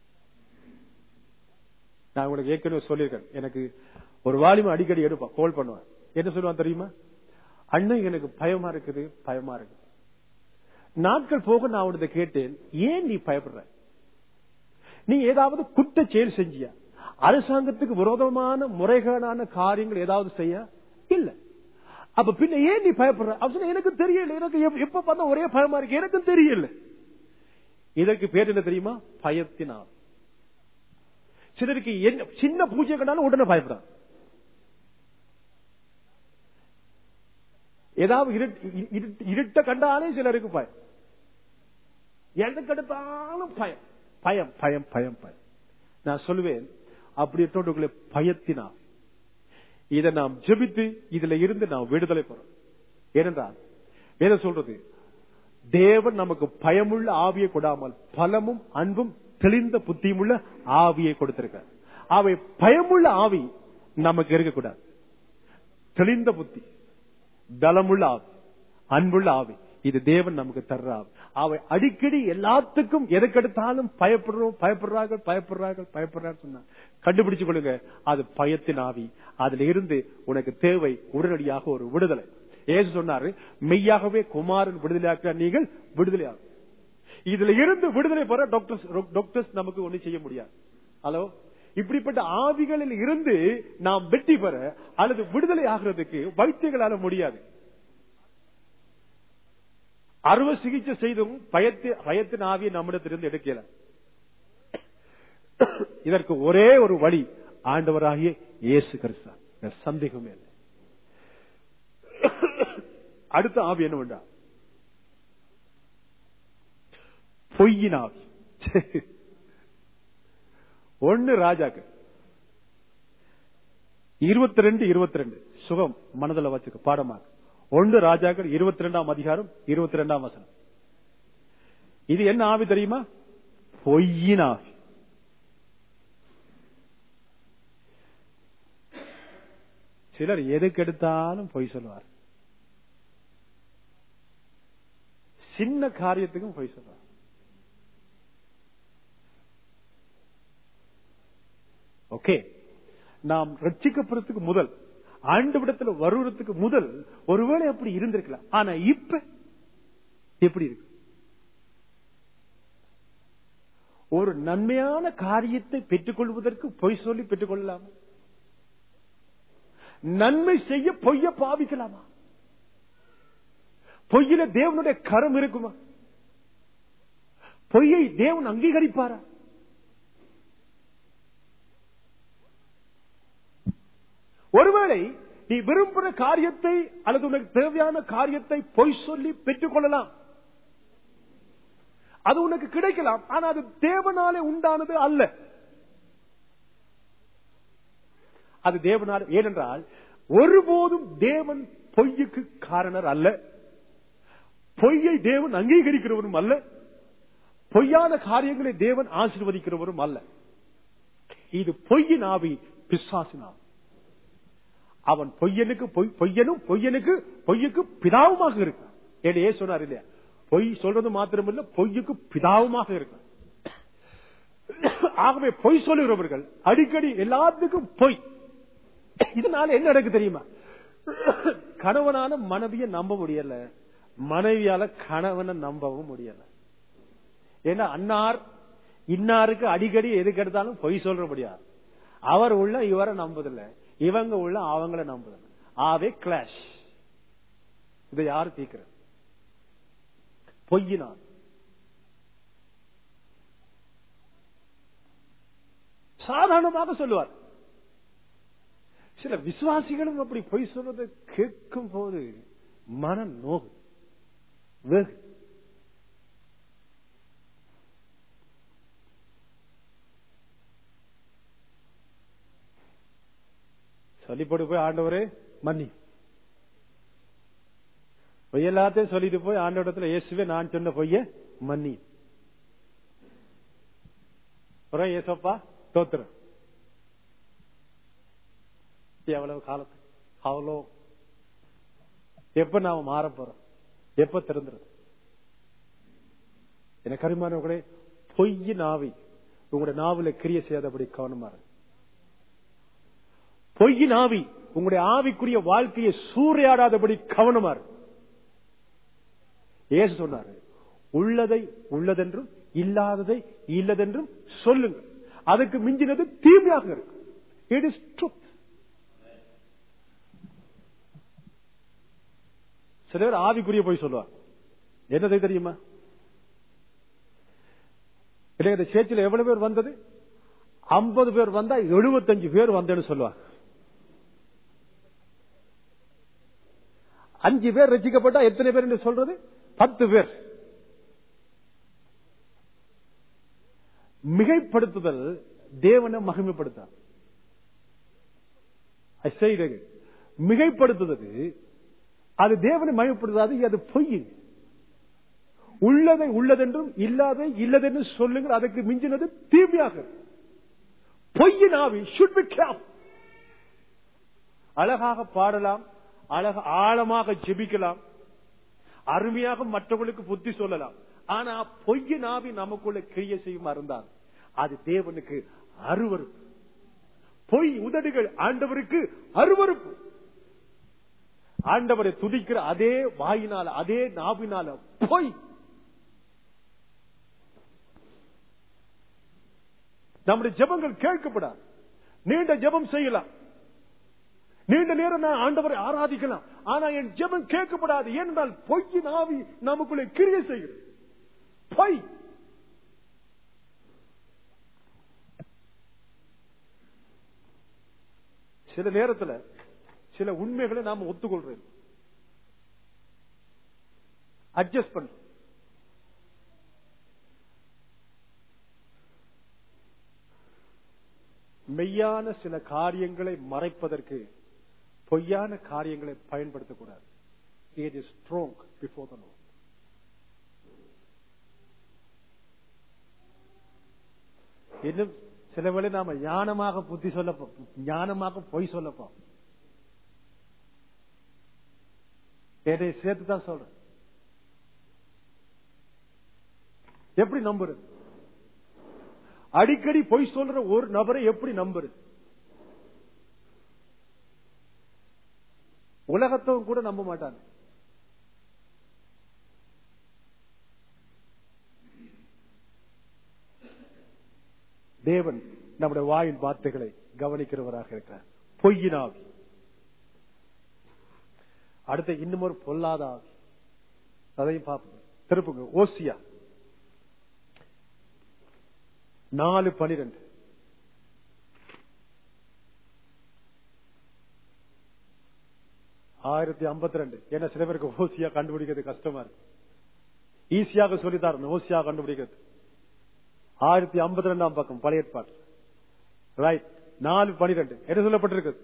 நான் உங்களுக்கு ஏற்கனவே சொல்லியிருக்கேன் எனக்கு ஒரு வாலிம அடிக்கடி எடுப்பான் கோல் பண்ணுவான் என்ன சொல்லுவான் தெரியுமா அண்ணன் எனக்கு பயமா இருக்குது பயமா இருக்குது நாட்கள் போக நான் அவனதை கேட்டேன் ஏன் நீ பயப்படுற நீ ஏதாவது குற்ற செயல் செஞ்சியா அரசாங்கத்துக்கு விரோதமான முறைகேடான காரியங்கள் ஏதாவது செய்ய இல்ல அப்ப பின்ன ஏன் நீ பயப்படுற அவன் சொன்னா, எனக்கு தெரியல எனக்கு எப்ப- எப்ப பார்த்தா ஒரே பயமா இருக்கு எனக்கும் தெரியல இதற்கு பேர் என்ன தெரியுமா பயத்தினால் சிலருக்கு என்ன சின்ன பூஜை கண்டாலும் உடனே பயப்படுறான் ஏதாவது இருட்டு- இருட்டு- இருட்ட கண்டாலே சிலருக்கு பயம் எதுக்கு எடுத்தாலும் பயம் பயம் பயம் பயம் பயம் நான் சொல்லுவேன் அப்படி இருக்கவங்களுக்குள்ளே பயத்தினால் இதை நாம் ஜெபித்து இதுல இருந்து நாம் விடுதலை பெறோம் ஏனென்றால் வேத சொல்றது தேவன் நமக்கு பயமுள்ள ஆவியை கொடாமல் பலமும் அன்பும் தெளிந்த புத்தியும் உள்ள ஆவியை கொடுத்திருக்கார் அவை பயமுள்ள ஆவி நமக்கு இருக்கக்கூடாது தெளிந்த புத்தி பலமுள்ள ஆவி அன்புள்ள ஆவி இது தேவன் நமக்கு தர்ற ஆவி அவை அடிக்கடி எல்லாத்துக்கும் எதுக்கெடுத்தாலும் பயப்படுறோம் பயப்படுறார்கள் பயப்படுறார்கள் பயப்படுறார்கள் சொன்னா கண்டுபிடிச்சு கொள்ளுங்க அது பயத்தின் ஆவி அதுல இருந்து உனக்கு தேவை உடனடியாக ஒரு விடுதலை ஏசு சொன்னாரு மெய்யாகவே குமாரன் விடுதலையாக்க நீங்கள் விடுதலையாகும் இதுல இருந்து விடுதலை பெற டாக்டர்ஸ் டாக்டர்ஸ் நமக்கு ஒண்ணு செய்ய முடியாது ஹலோ இப்படிப்பட்ட ஆவிகளில் இருந்து நாம் வெற்றி பெற அல்லது விடுதலை ஆகிறதுக்கு வைத்தியங்களால முடியாது அறுவை சிகிச்சை செய்தும் பயத்து பயத்தின் ஆவியை நம்மிடத்திலிருந்து எடுக்கல இதற்கு ஒரே ஒரு வழி ஆண்டவராகிய இயேசு கிறிஸ்து வேற சந்தேகமே இல்லை அடுத்த ஆவி என்ன வேண்டா பொய்யின் ஆவி ஒன்னு ராஜாக்கு இருபத்தி ரெண்டு இருபத்தி ரெண்டு சுகம் மனதில் வச்சுக்க பாடமாக ஒன்று ராஜாக்கள் இருபத்தி ரெண்டாம் அதிகாரம் இருபத்தி ரெண்டாம் வசனம் இது என்ன ஆவி தெரியுமா பொய்யின் ஆவி சிலர் எதுக்கு எடுத்தாலும் பொய் சொல்லுவார் சின்ன காரியத்துக்கும் பொய் சொல்லுவார் ஓகே நாம் ரட்சிக்கப்படுறதுக்கு முதல் ஆண்டு விடத்துல வருவதற்கு முதல் ஒருவேளை அப்படி இருந்திருக்கலாம் ஆனா இப்ப எப்படி இருக்கு ஒரு நன்மையான காரியத்தை பெற்றுக் கொள்வதற்கு பொய் சொல்லி பெற்றுக் கொள்ளலாமா நன்மை செய்ய பொய்ய பாவிக்கலாமா பொய்யில தேவனுடைய கரம் இருக்குமா பொய்யை தேவன் அங்கீகரிப்பாரா ஒருவேளை நீ விரும்புகிற காரியத்தை அல்லது உனக்கு தேவையான காரியத்தை பொய் சொல்லி பெற்றுக் கொள்ளலாம் அது உனக்கு கிடைக்கலாம் ஆனா அது தேவனாலே உண்டானது அல்ல அது தேவனால் ஏனென்றால் ஒருபோதும் தேவன் பொய்யுக்கு காரணர் அல்ல பொய்யை தேவன் அங்கீகரிக்கிறவரும் அல்ல பொய்யான காரியங்களை தேவன் ஆசீர்வதிக்கிறவரும் அல்ல இது பொய்யின் ஆவி பிசாசின் ஆவி அவன் பொய்யனுக்கு பொய் பொய்யனும் பொய்யனுக்கு பொய்யுக்கு பிதாவுமாக இருக்கான் ஏன் ஏன் சொன்னார் இல்லையா பொய் சொல்றது மாத்திரமில்ல பொய்யுக்கு பிதாவுமாக இருக்கான் ஆகவே பொய் சொல்லுகிறவர்கள் அடிக்கடி எல்லாத்துக்கும் பொய் இதனால என்ன நடக்கு தெரியுமா கணவனான மனைவியை நம்ப முடியல மனைவியால கணவனை நம்பவும் முடியல ஏன்னா அன்னார் இன்னாருக்கு அடிக்கடி எதுக்கு எடுத்தாலும் பொய் சொல்ற முடியாது அவர் உள்ள இவரை நம்புதில்ல இவங்க உள்ள அவங்கள நம்புதில்ல ஆவே கிளாஷ் இதை யாரு தீக்கிற பொய்யினார் சாதாரணமாக சொல்லுவார் சில விசுவாசிகளும் அப்படி பொய் சொல்றதை கேட்கும் போது மன நோகு வெகு சொல்லிப்போட்டு போய் ஆண்டவரே மன்னி பொய் எல்லாத்தையும் சொல்லிட்டு போய் ஆண்டவரத்துல இயேசுவே நான் சொன்ன பொய்ய மன்னி அப்புறம் ஏசப்பா தோத்துறேன் எவ்வளவு காலத்துக்கு அவ்வளோ எப்ப நாம மாற போறோம் எப்ப திறந்துறது எனக்கு கருமானவர்களே பொய் நாவி உங்களுடைய நாவில கிரிய செய்யாதபடி கவனமா இருக்கு பொய் நாவி உங்களுடைய ஆவிக்குரிய வாழ்க்கையை சூறையாடாதபடி கவனமா இருக்கு ஏசு சொன்னாரு உள்ளதை உள்ளதென்றும் இல்லாததை இல்லதென்றும் சொல்லுங்க அதுக்கு மிஞ்சினது தீமையாக இருக்கு இட் இஸ் ட்ரூத் சில பேர் ஆவிக்குரிய போய் சொல்லுவார் என்னதை தெரியுமா இல்லை இந்த சேர்ச்சியில் எவ்வளவு பேர் வந்தது ஐம்பது பேர் வந்தா எழுபத்தஞ்சு பேர் வந்தேன்னு சொல்லுவாங்க அஞ்சு பேர் ரசிக்கப்பட்டா எத்தனை பேர் என்று சொல்றது பத்து பேர் மிகைப்படுத்துதல் தேவனை மகிமைப்படுத்த மிகைப்படுத்துவது அது தேவனை மகிமைப்படுத்தாது அது பொய் உள்ளதை உள்ளதென்றும் இல்லாதை இல்லதென்று சொல்லுங்கள் அதுக்கு மிஞ்சினது தீமையாக பொய்யின் ஆவி should be careful. அழகாக பாடலாம் அழக ஆழமாக ஜெபிக்கலாம் அருமையாக மற்றவர்களுக்கு புத்தி சொல்லலாம் ஆனா பொய்யின் ஆவி நமக்குள்ள கிரிய செய்யும் இருந்தால் அது தேவனுக்கு அருவருப்பு பொய் உதடுகள் ஆண்டவருக்கு அருவருப்பு ஆண்டவரை துதிக்கிற அதே வாயினால அதே நாவினால பொய் நம்முடைய ஜெபங்கள் கேட்கப்படாது நீண்ட ஜெபம் செய்யலாம் நீண்ட நேரம் நான் ஆண்டவரை ஆராதிக்கலாம் ஆனா என் ஜெபம் கேட்கப்படாது ஏனென்றால் பொய்யின் ஆவி நமக்குள்ளே கிரிய செய்கிறது பொய் சில நேரத்துல சில உண்மைகளை நாம ஒத்துக்கொள்றோம் அட்ஜஸ்ட் பண்றோம் மெய்யான சில காரியங்களை மறைப்பதற்கு பொய்யான காரியங்களை பயன்படுத்தக்கூடாது it is strong before the no இன்னும் சில வேளை நாம ஞானமாக புத்தி சொல்லப்போம் ஞானமாக பொய் சொல்லப்போம் என்னை சேர்த்து தான் சொல்றேன் எப்படி நம்புறது அடிக்கடி பொய் சொல்ற ஒரு நபரை எப்படி நம்புறது உலகத்தவன் கூட நம்ப மாட்டாங்க தேவன் நம்முடைய வாயின் வார்த்தைகளை கவனிக்கிறவராக இருக்கிறார் பொய்யினாவி அடுத்த இன்னும் ஒரு பொல்லாத ஆவி அதையும் பார்ப்போம் திருப்புங்க ஓசியா நாலு பனிரெண்டு ஆயிரத்தி ஐம்பத்தி ரெண்டு ஏன்னா சில பேருக்கு ஓசியா கண்டுபிடிக்கிறது கஷ்டமா இருக்கு ஈஸியாக சொல்லித்தாரணும் ஓசியா கண்டுபிடிக்கிறது ஆயிரத்தி ஐம்பத்தி ரெண்டாம் பக்கம் பழைய ஏற்பாடு ரைட் நாலு பனிரெண்டு என்ன சொல்லப்பட்டிருக்கிறது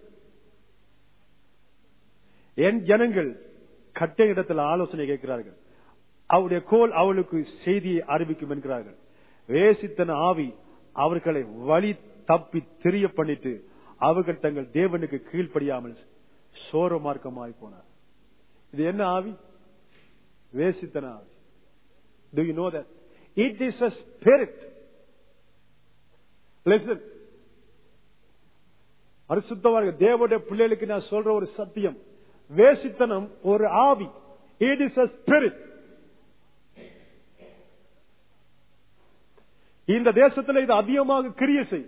என் ஜனங்கள் கட்ட இடத்தில் ஆலோசனை கேட்கிறார்கள் அவருடைய கோல் அவளுக்கு செய்தியை அறிவிக்கும் என்கிறார்கள் வேசித்தன ஆவி அவர்களை வழி தப்பி தெரிய பண்ணிட்டு அவர்கள் தங்கள் தேவனுக்கு கீழ்ப்படியாமல் சோர மார்க்கமாய் போனார் இது என்ன ஆவி வேசித்தன ஆவி do you know that it is a spirit listen அரிசுத்தவார்கள் தேவனுடைய பிள்ளைகளுக்கு நான் சொல்ற ஒரு சத்தியம் வேசித்தனம் ஒரு ஆவி இட் இஸ் அ ஸ்பிரிட் இந்த தேசத்தில் இது அதிகமாக கிரிய செய்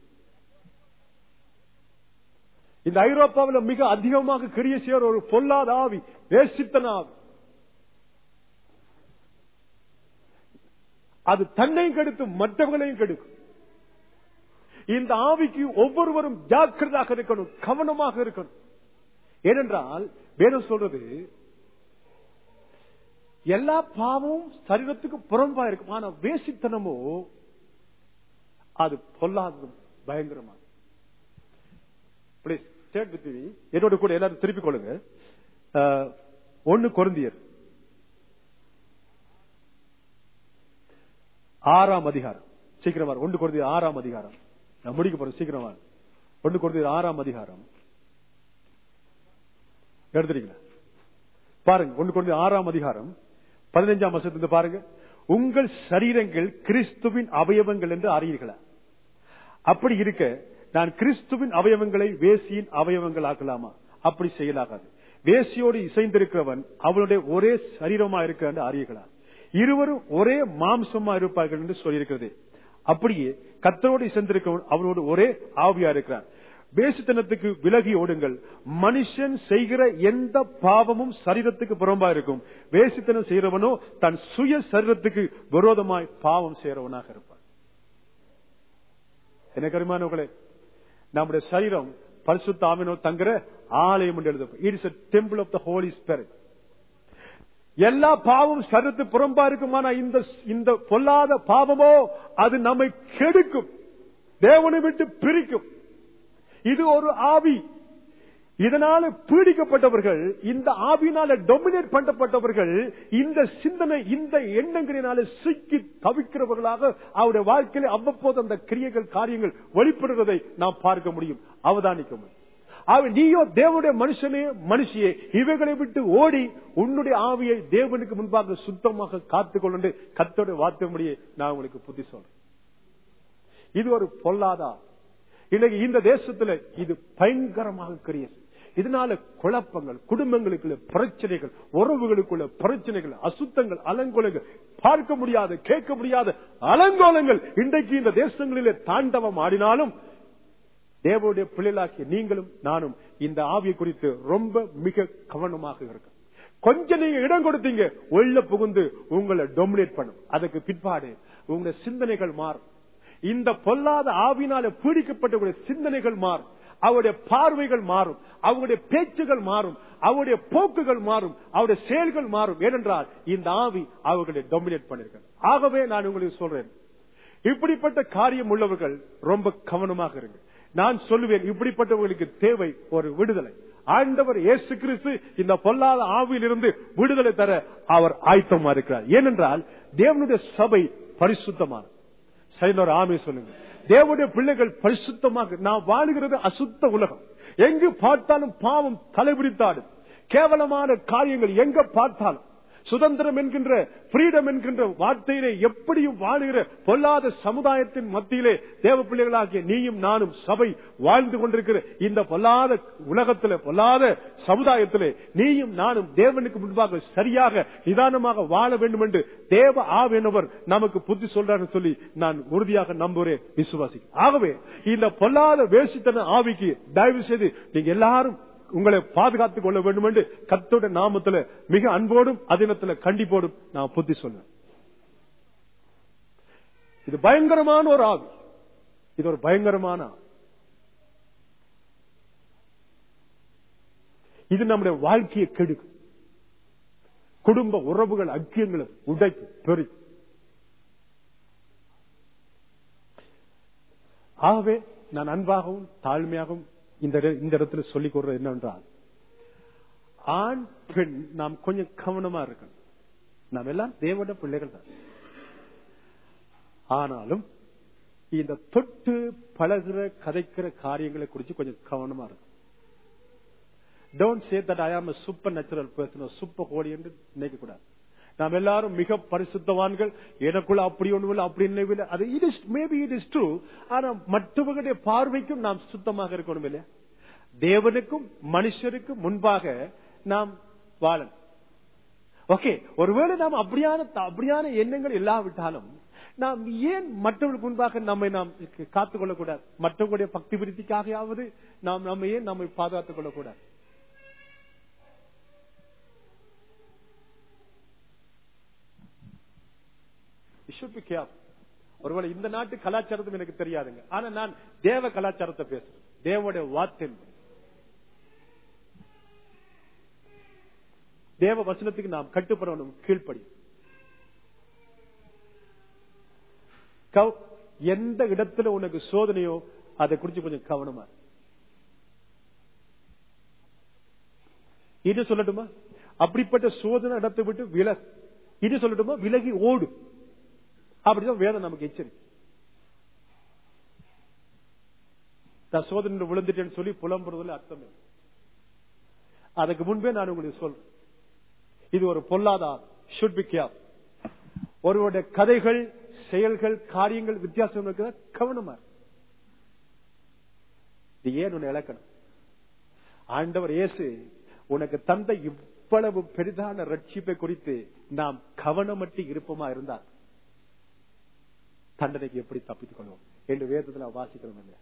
இந்த ஐரோப்பாவில் மிக அதிகமாக கிரிய செய்யற ஒரு பொல்லாத ஆவி வேசித்தன ஆவி அது தன்னையும் கெடுத்து மற்றவர்களையும் கெடுக்கும் இந்த ஆவிக்கு ஒவ்வொருவரும் ஜாக்கிரதாக இருக்கணும் கவனமாக இருக்கணும் ஏனென்றால் வேதம் சொல்றது எல்லா பாவமும் சரீரத்துக்கு புறம்பா இருக்கும் ஆனா வேசித்தனமோ அது பொல்லாத பயங்கரமா பிளீஸ் ஸ்டேட் வித் என்னோட கூட எல்லாரும் திருப்பிக் கொள்ளுங்க அஹ், ஒன்னு கொருந்தியர் ஆறாம் அதிகாரம் சீக்கிரமா ஒன்று கொருந்தியர் ஆறாம் அதிகாரம் நான் முடிக்க போறேன் சீக்கிரமா ஒன்று கொருந்தியர் ஆறாம் அதிகாரம் எடுத்துறீங்களா பாருங்க ஒன்று கொண்டு ஆறாம் அதிகாரம் பதினைஞ்சாம் வருஷத்துல பாருங்க உங்கள் சரீரங்கள் கிறிஸ்துவின் அவயவங்கள் என்று அறியீர்களா அப்படி இருக்க நான் கிறிஸ்துவின் அவயவங்களை வேசியின் அவயவங்கள் ஆக்கலாமா அப்படி செய்யலாகாது வேசியோடு இசைந்திருக்கிறவன் அவளுடைய ஒரே சரீரமா இருக்க என்று அறியீர்களா இருவரும் ஒரே மாம்சமா இருப்பார்கள் என்று சொல்லியிருக்கிறது அப்படியே கத்தரோடு இசைந்திருக்கிறவன் அவனோடு ஒரே ஆவியா இருக்கிறான் வேசித்தனத்துக்கு விலகி ஓடுங்கள் மனுஷன் செய்கிற எந்த பாவமும் சரீரத்துக்கு புறம்பா இருக்கும் வேசித்தனம் செய்கிறவனோ தன் சுய சரீரத்துக்கு விரோதமாய் பாவம் செய்கிறவனாக இருப்பான் என்ன கருமானவர்களே நம்முடைய சரீரம் பரிசுத்த ஆவினோ தங்குற ஆலயம் என்று எழுத it's a temple of the holy spirit எல்லா பாவம் சரத்து புறம்பா இருக்குமானா இந்த இந்த பொல்லாத பாவமோ அது நம்மை கெடுக்கும் தேவனை விட்டு பிரிக்கும் இது ஒரு ஆவி இதனால பீடிக்கப்பட்டவர்கள் இந்த ஆவியினால டொமினேட் பண்ணப்பட்டவர்கள் இந்த சிந்தனை இந்த எண்ணங்களினால சிக்கி தவிக்கிறவர்களாக அவருடைய வாழ்க்கையில அவ்வப்போது அந்த கிரியைகள் காரியங்கள் வெளிப்படுவதை நாம் பார்க்க முடியும் அவதானிக்க முடியும் அவன் நீயோ தேவனுடைய மனுஷனே மனுஷியே இவைகளை விட்டு ஓடி உன்னுடைய ஆவியை தேவனுக்கு முன்பாக சுத்தமாக காத்துக்கொண்டு கத்தோட வார்த்தை முடியே நான் உங்களுக்கு புத்தி சொல்றேன் இது ஒரு பொல்லாதா இன்னைக்கு இந்த தேசத்துல இது பயங்கரமாக கிரியது இதனால குழப்பங்கள் குடும்பங்களுக்குள்ள பிரச்சனைகள் உறவுகளுக்குள்ள பிரச்சனைகள் அசுத்தங்கள் அலங்கோலங்கள் பார்க்க முடியாத கேட்க முடியாத அலங்கோலங்கள் இன்றைக்கு இந்த தேசங்களிலே தாண்டவம் ஆடினாலும் தேவனுடைய பிள்ளைகளாகிய நீங்களும் நானும் இந்த ஆவியை குறித்து ரொம்ப மிக கவனமாக இருக்க கொஞ்சம் நீங்க இடம் கொடுத்தீங்க உள்ள புகுந்து உங்களை டொமினேட் பண்ணும் அதுக்கு பிற்பாடு உங்க சிந்தனைகள் மாறும் இந்த பொல்லாத ஆவினால பீடிக்கப்பட்ட சிந்தனைகள் மாறும் அவருடைய பார்வைகள் மாறும் அவருடைய பேச்சுகள் மாறும் அவருடைய போக்குகள் மாறும் அவருடைய செயல்கள் மாறும் ஏனென்றால் இந்த ஆவி அவர்களை டொமினேட் பண்ணிருக்க ஆகவே நான் உங்களுக்கு சொல்றேன் இப்படிப்பட்ட காரியம் உள்ளவர்கள் ரொம்ப கவனமாக இருங்க நான் சொல்லுவேன் இப்படிப்பட்டவர்களுக்கு தேவை ஒரு விடுதலை ஆண்டவர் இயேசு கிறிஸ்து இந்த பொல்லாத ஆவியிலிருந்து விடுதலை தர அவர் ஆயத்தமா இருக்கிறார் ஏனென்றால் தேவனுடைய சபை பரிசுத்தமான சைனோர் ஆமை சொல்லுங்க தேவனுடைய பிள்ளைகள் பரிசுத்தமாக நான் வாழுகிறது அசுத்த உலகம் எங்கு பார்த்தாலும் பாவம் தலைபிடித்தாடும் கேவலமான காரியங்கள் எங்க பார்த்தாலும் சுதந்திரம் என்கின்ற ஃப்ரீடம் என்கின்ற வார்த்தையிலே எப்படியும் வாழுகிற பொல்லாத சமுதாயத்தின் மத்தியிலே தேவ பிள்ளைகளாகிய நீயும் நானும் சபை வாழ்ந்து கொண்டிருக்கிற இந்த பொல்லாத உலகத்திலே பொல்லாத சமுதாயத்திலே நீயும் நானும் தேவனுக்கு முன்பாக சரியாக நிதானமாக வாழ வேண்டும் என்று தேவ ஆவெனவர் நமக்கு புத்தி சொல்றாரு சொல்லி நான் உறுதியாக நம்புகிறேன் விசுவாசி ஆகவே இந்த பொல்லாத வேசித்தன ஆவிக்கு தயவு செய்து நீங்க எல்லாரும் உங்களை பாதுகாத்துக் கொள்ள வேண்டும் என்று கத்தோட நாமத்துல மிக அன்போடும் அதினத்துல கண்டிப்போடும் நான் புத்தி சொன்னேன் இது பயங்கரமான ஒரு ஆவி இது ஒரு பயங்கரமான ஆவி இது நம்முடைய வாழ்க்கையை கெடுக்கும் குடும்ப உறவுகள் ஐக்கியங்களை உடைக்கும் பெருக்கும் ஆகவே நான் அன்பாகவும் தாழ்மையாகவும் இந்த இட- இந்த இடத்துல சொல்லிக் கொடுறது என்னவென்றால் ஆண் பெண் நாம் கொஞ்சம் கவனமா இருக்கணும் நாம் எல்லாம் தேவட பிள்ளைகள் தான் ஆனாலும் இந்த தொட்டு பழகுற கதைக்கிற காரியங்களை குறித்து கொஞ்சம் கவனமா இருக்கும் don't say that I am supernatural person super holy என்று நினைக்க கூடாது நாம் எல்லாரும் மிக பரிசுத்தவான்கள் எனக்குள்ள அப்படி ஒண்ணு இல்லை அப்படி ஒண்ணும் இல்லை அது it is maybe it is true ஆனா மற்றவர்களுடைய பார்வைக்கும் நாம் சுத்தமாக இருக்கணும் இல்லையா தேவனுக்கும் மனுஷருக்கும் முன்பாக நாம் வாழணும் ஓகே ஒருவேளை நாம் அப்படியான அப்படியான எண்ணங்கள் இல்லாவிட்டாலும் நாம் ஏன் மற்றவர்களுக்கு முன்பாக நம்மை நாம் காத்துக் கொள்ளக்கூடாது மற்றவர்களுடைய பக்தி விருத்திக்காகயாவது நாம் நம்ம ஏன் நம்மை பாதுகாத்துக் கொள்ளக்கூடாது You should be careful. ஒருவேளை இந்த நாட்டு கலாச்சாரத்தும் எனக்கு தெரியாதுங்க ஆனா நான் தேவ கலாச்சாரத்தை பேசுறேன் தேவனுடைய வார்த்தை தேவ வசனத்துக்கு நாம் கட்டுப்படணும் கீழ்ப்படி கவ்- எந்த இடத்துல உனக்கு சோதனையோ அதை குறிச்சு கொஞ்சம் கவனமா இரு. இது சொல்லட்டுமா அப்படிப்பட்ட சோதனை இடத்தை விட்டு வில இது சொல்லட்டுமா விலகி ஓடு அப்படிதான் வேதம் நமக்கு எச்சரிக்கை நான் சோதனை விழுந்துட்டேன்னு சொல்லி புலம்புறதுல அர்த்தம் இல்லை. அதுக்கு முன்பே நான் உங்களுக்கு சொல்றேன் இது ஒரு பொல்லாதார் ஷுட் பி கேர் ஒருவருடைய கதைகள் செயல்கள் காரியங்கள் வித்தியாசம் இருக்கிற கவனமா இரு. இது ஏன் உன்னை இழக்கணும் ஆண்டவர் இயேசு உனக்கு தந்த இவ்வளவு பெரிதான ரட்சிப்பை குறித்து நாம் கவனமட்டி இருப்போமா இருந்தால் தண்டனைக்கு எப்படி தப்பித்துக் கொள்வோம் என்று வேதத்தில் நாம் வாசிக்கிறோம் இல்லையா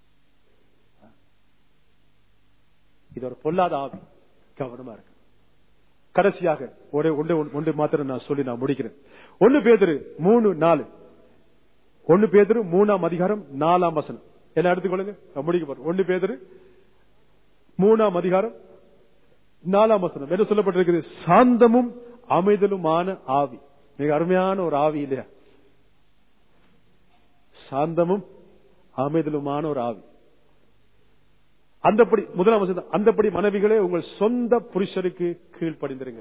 இது ஒரு பொல்லாத ஆவி கவனமா இருக்கு கடைசியாக ஒரே ஒன்று ஒன்று மாத்திரம் நான் சொல்லி நான் முடிக்கிறேன் ஒன்னு பேதரு மூணு நாலு ஒன்னு பேதரு மூணாம் அதிகாரம் நாலாம் வசனம் என்ன எடுத்துக்கொள்ளுங்க நான் முடிக்க போறேன் ஒன்னு பேதரு மூணாம் அதிகாரம் நாலாம் வசனம் என்ன சொல்லப்பட்டிருக்குது சாந்தமும் அமைதலுமான ஆவி மிக அருமையான ஒரு ஆவி இல்லையா சாந்தமும் அமைதலுமான ஒரு ஆவி அந்தப்படி முதலாம் வசனம் அந்தப்படி மனைவிகளே உங்கள் சொந்த புருஷருக்கு கீழ்ப்படிந்திருங்க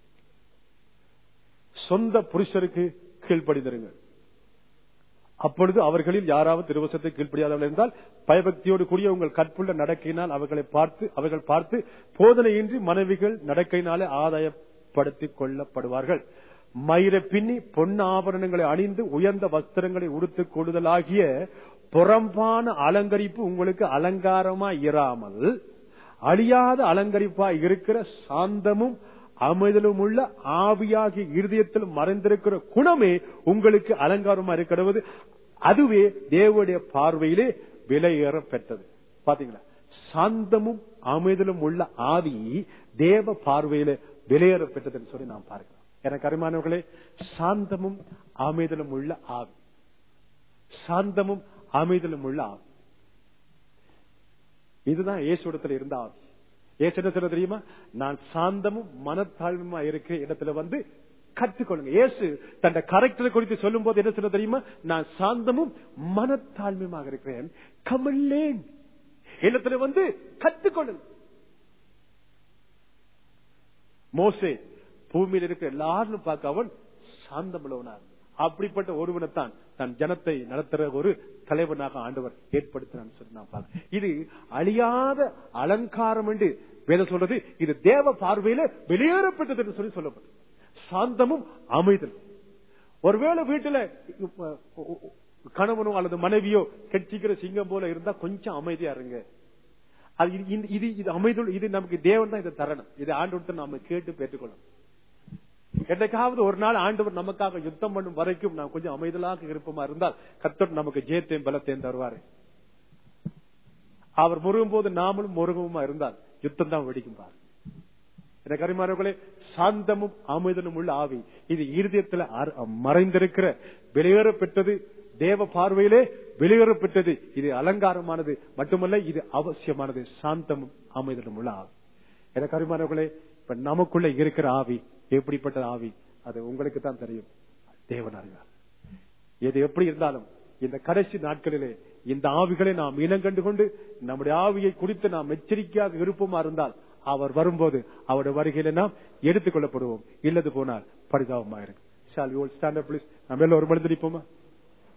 சொந்த புருஷருக்கு கீழ்ப்படிந்திருங்க அப்பொழுது அவர்களில் யாராவது திருவசத்தை கீழ்ப்படியாதவர்கள் இருந்தால் பயபக்தியோடு கூடிய உங்கள் கற்புள்ள நடக்கையினால் அவர்களை பார்த்து அவர்கள் பார்த்து போதனையின்றி மனைவிகள் நடக்கையினாலே ஆதாயப்படுத்திக் கொள்ளப்படுவார்கள் மயிரை பின்னி பொன் ஆபரணங்களை அணிந்து உயர்ந்த வஸ்திரங்களை உடுத்துக் கொள்ளுதலாகிய புறம்பான அலங்கரிப்பு உங்களுக்கு அலங்காரமா இராமல் அழியாத அலங்கரிப்பா இருக்கிற சாந்தமும் அமைதலும் உள்ள ஆவியாகிய இருதயத்தில் மறைந்திருக்கிற குணமே உங்களுக்கு அலங்காரமா இருக்கிறது அதுவே தேவனுடைய பார்வையிலே விலையேற பெற்றது பாத்தீங்களா சாந்தமும் அமைதலும் உள்ள ஆவி தேவ பார்வையிலே விலையேற பெற்றதுன்னு சொல்லி நாம் பார்க்கிறோம் எனக்கு அருமானவர்களே சாந்தமும் அமைதலும் உள்ள ஆவி சாந்தமும் அமைதலும் உள்ள ஆவி இதுதான் இயேசுடத்துல இருந்த ஆவி ஏசு என்ன சொல்ல தெரியுமா நான் சாந்தமும் மனத்தாழ்வுமா இருக்கிற இடத்துல வந்து கற்றுக்கொள்ளுங்க இயேசு தன் கரெக்டரை குறித்து சொல்லும் போது என்ன சொல்ல தெரியுமா நான் சாந்தமும் மனத்தாழ்மையுமாக இருக்கிறேன் கமல்லேன் இடத்துல வந்து கற்றுக்கொள்ளுங்க மோசே பூமியில் இருக்கிற எல்லாரும் பார்க்க அவன் சாந்தமுள்ளவனார் அப்படிப்பட்ட ஒருவனைத்தான் தன் ஜனத்தை நடத்துற ஒரு தலைவனாக ஆண்டவர் ஏற்படுத்தினான்னு சொல்லி நான் பார்க்கிறேன் இது அழியாத அலங்காரம் என்று வேதம் சொல்றது இது தேவ பார்வையில வெளியேறப்பட்டது என்று சொல்லி சொல்லப்பட்டது சாந்தமும் அமைதல் ஒருவேளை வீட்டுல கணவனோ அல்லது மனைவியோ கட்சிக்கிற சிங்கம் போல இருந்தா கொஞ்சம் அமைதியா இருங்க அது இது- இது- இது இது அமைதல் இது நமக்கு தேவன் தான் இதை தரணும் இது ஆண்டு நாம கேட்டு பெற்றுக்கொள்ளணும் என்னைக்காவது ஒரு நாள் ஆண்டவர் நமக்காக யுத்தம் பண்ணும் வரைக்கும் நாம் கொஞ்சம் அமைதலாக இருப்போமா இருந்தால் கர்த்தர் நமக்கு ஜெயத்தையும் பலத்தையும் தருவாரு அவர் முருகும் போது நாமளும் முருகமுமா இருந்தால் யுத்தம் தான் வெடிக்கும் பாரு எனக்கு அறிமாறவர்களே சாந்தமும் அமைதலும் உள்ள ஆவி இது இருதயத்தில் அர- மறைந்திருக்கிற வெளியேற பெற்றது தேவ பார்வையிலே வெளியேறப்பட்டது இது அலங்காரமானது மட்டுமல்ல இது அவசியமானது சாந்தமும் அமைதலும் உள்ள ஆவி எனக்கு அருமானவர்களே இப்ப நமக்குள்ள இருக்கிற ஆவி எப்படிப்பட்ட ஆவி அது உங்களுக்கு தான் தெரியும் தேவன் அறிவார் எது எப்படி இருந்தாலும் இந்த கடைசி நாட்களிலே இந்த ஆவிகளை நாம் இனங்கண்டு கொண்டு நம்முடைய ஆவியை குறித்து நாம் எச்சரிக்கையாக இருப்போமா இருந்தால் அவர் வரும்போது அவருடைய வருகையில நாம் எடுத்துக் கொள்ளப்படுவோம் இல்லது போனால் பரிதாபமாக இருக்கும் ஷால் யூ ஸ்டாண்ட் அப் நம்ம எல்லாம் ஒரு மனிதனிப்போமா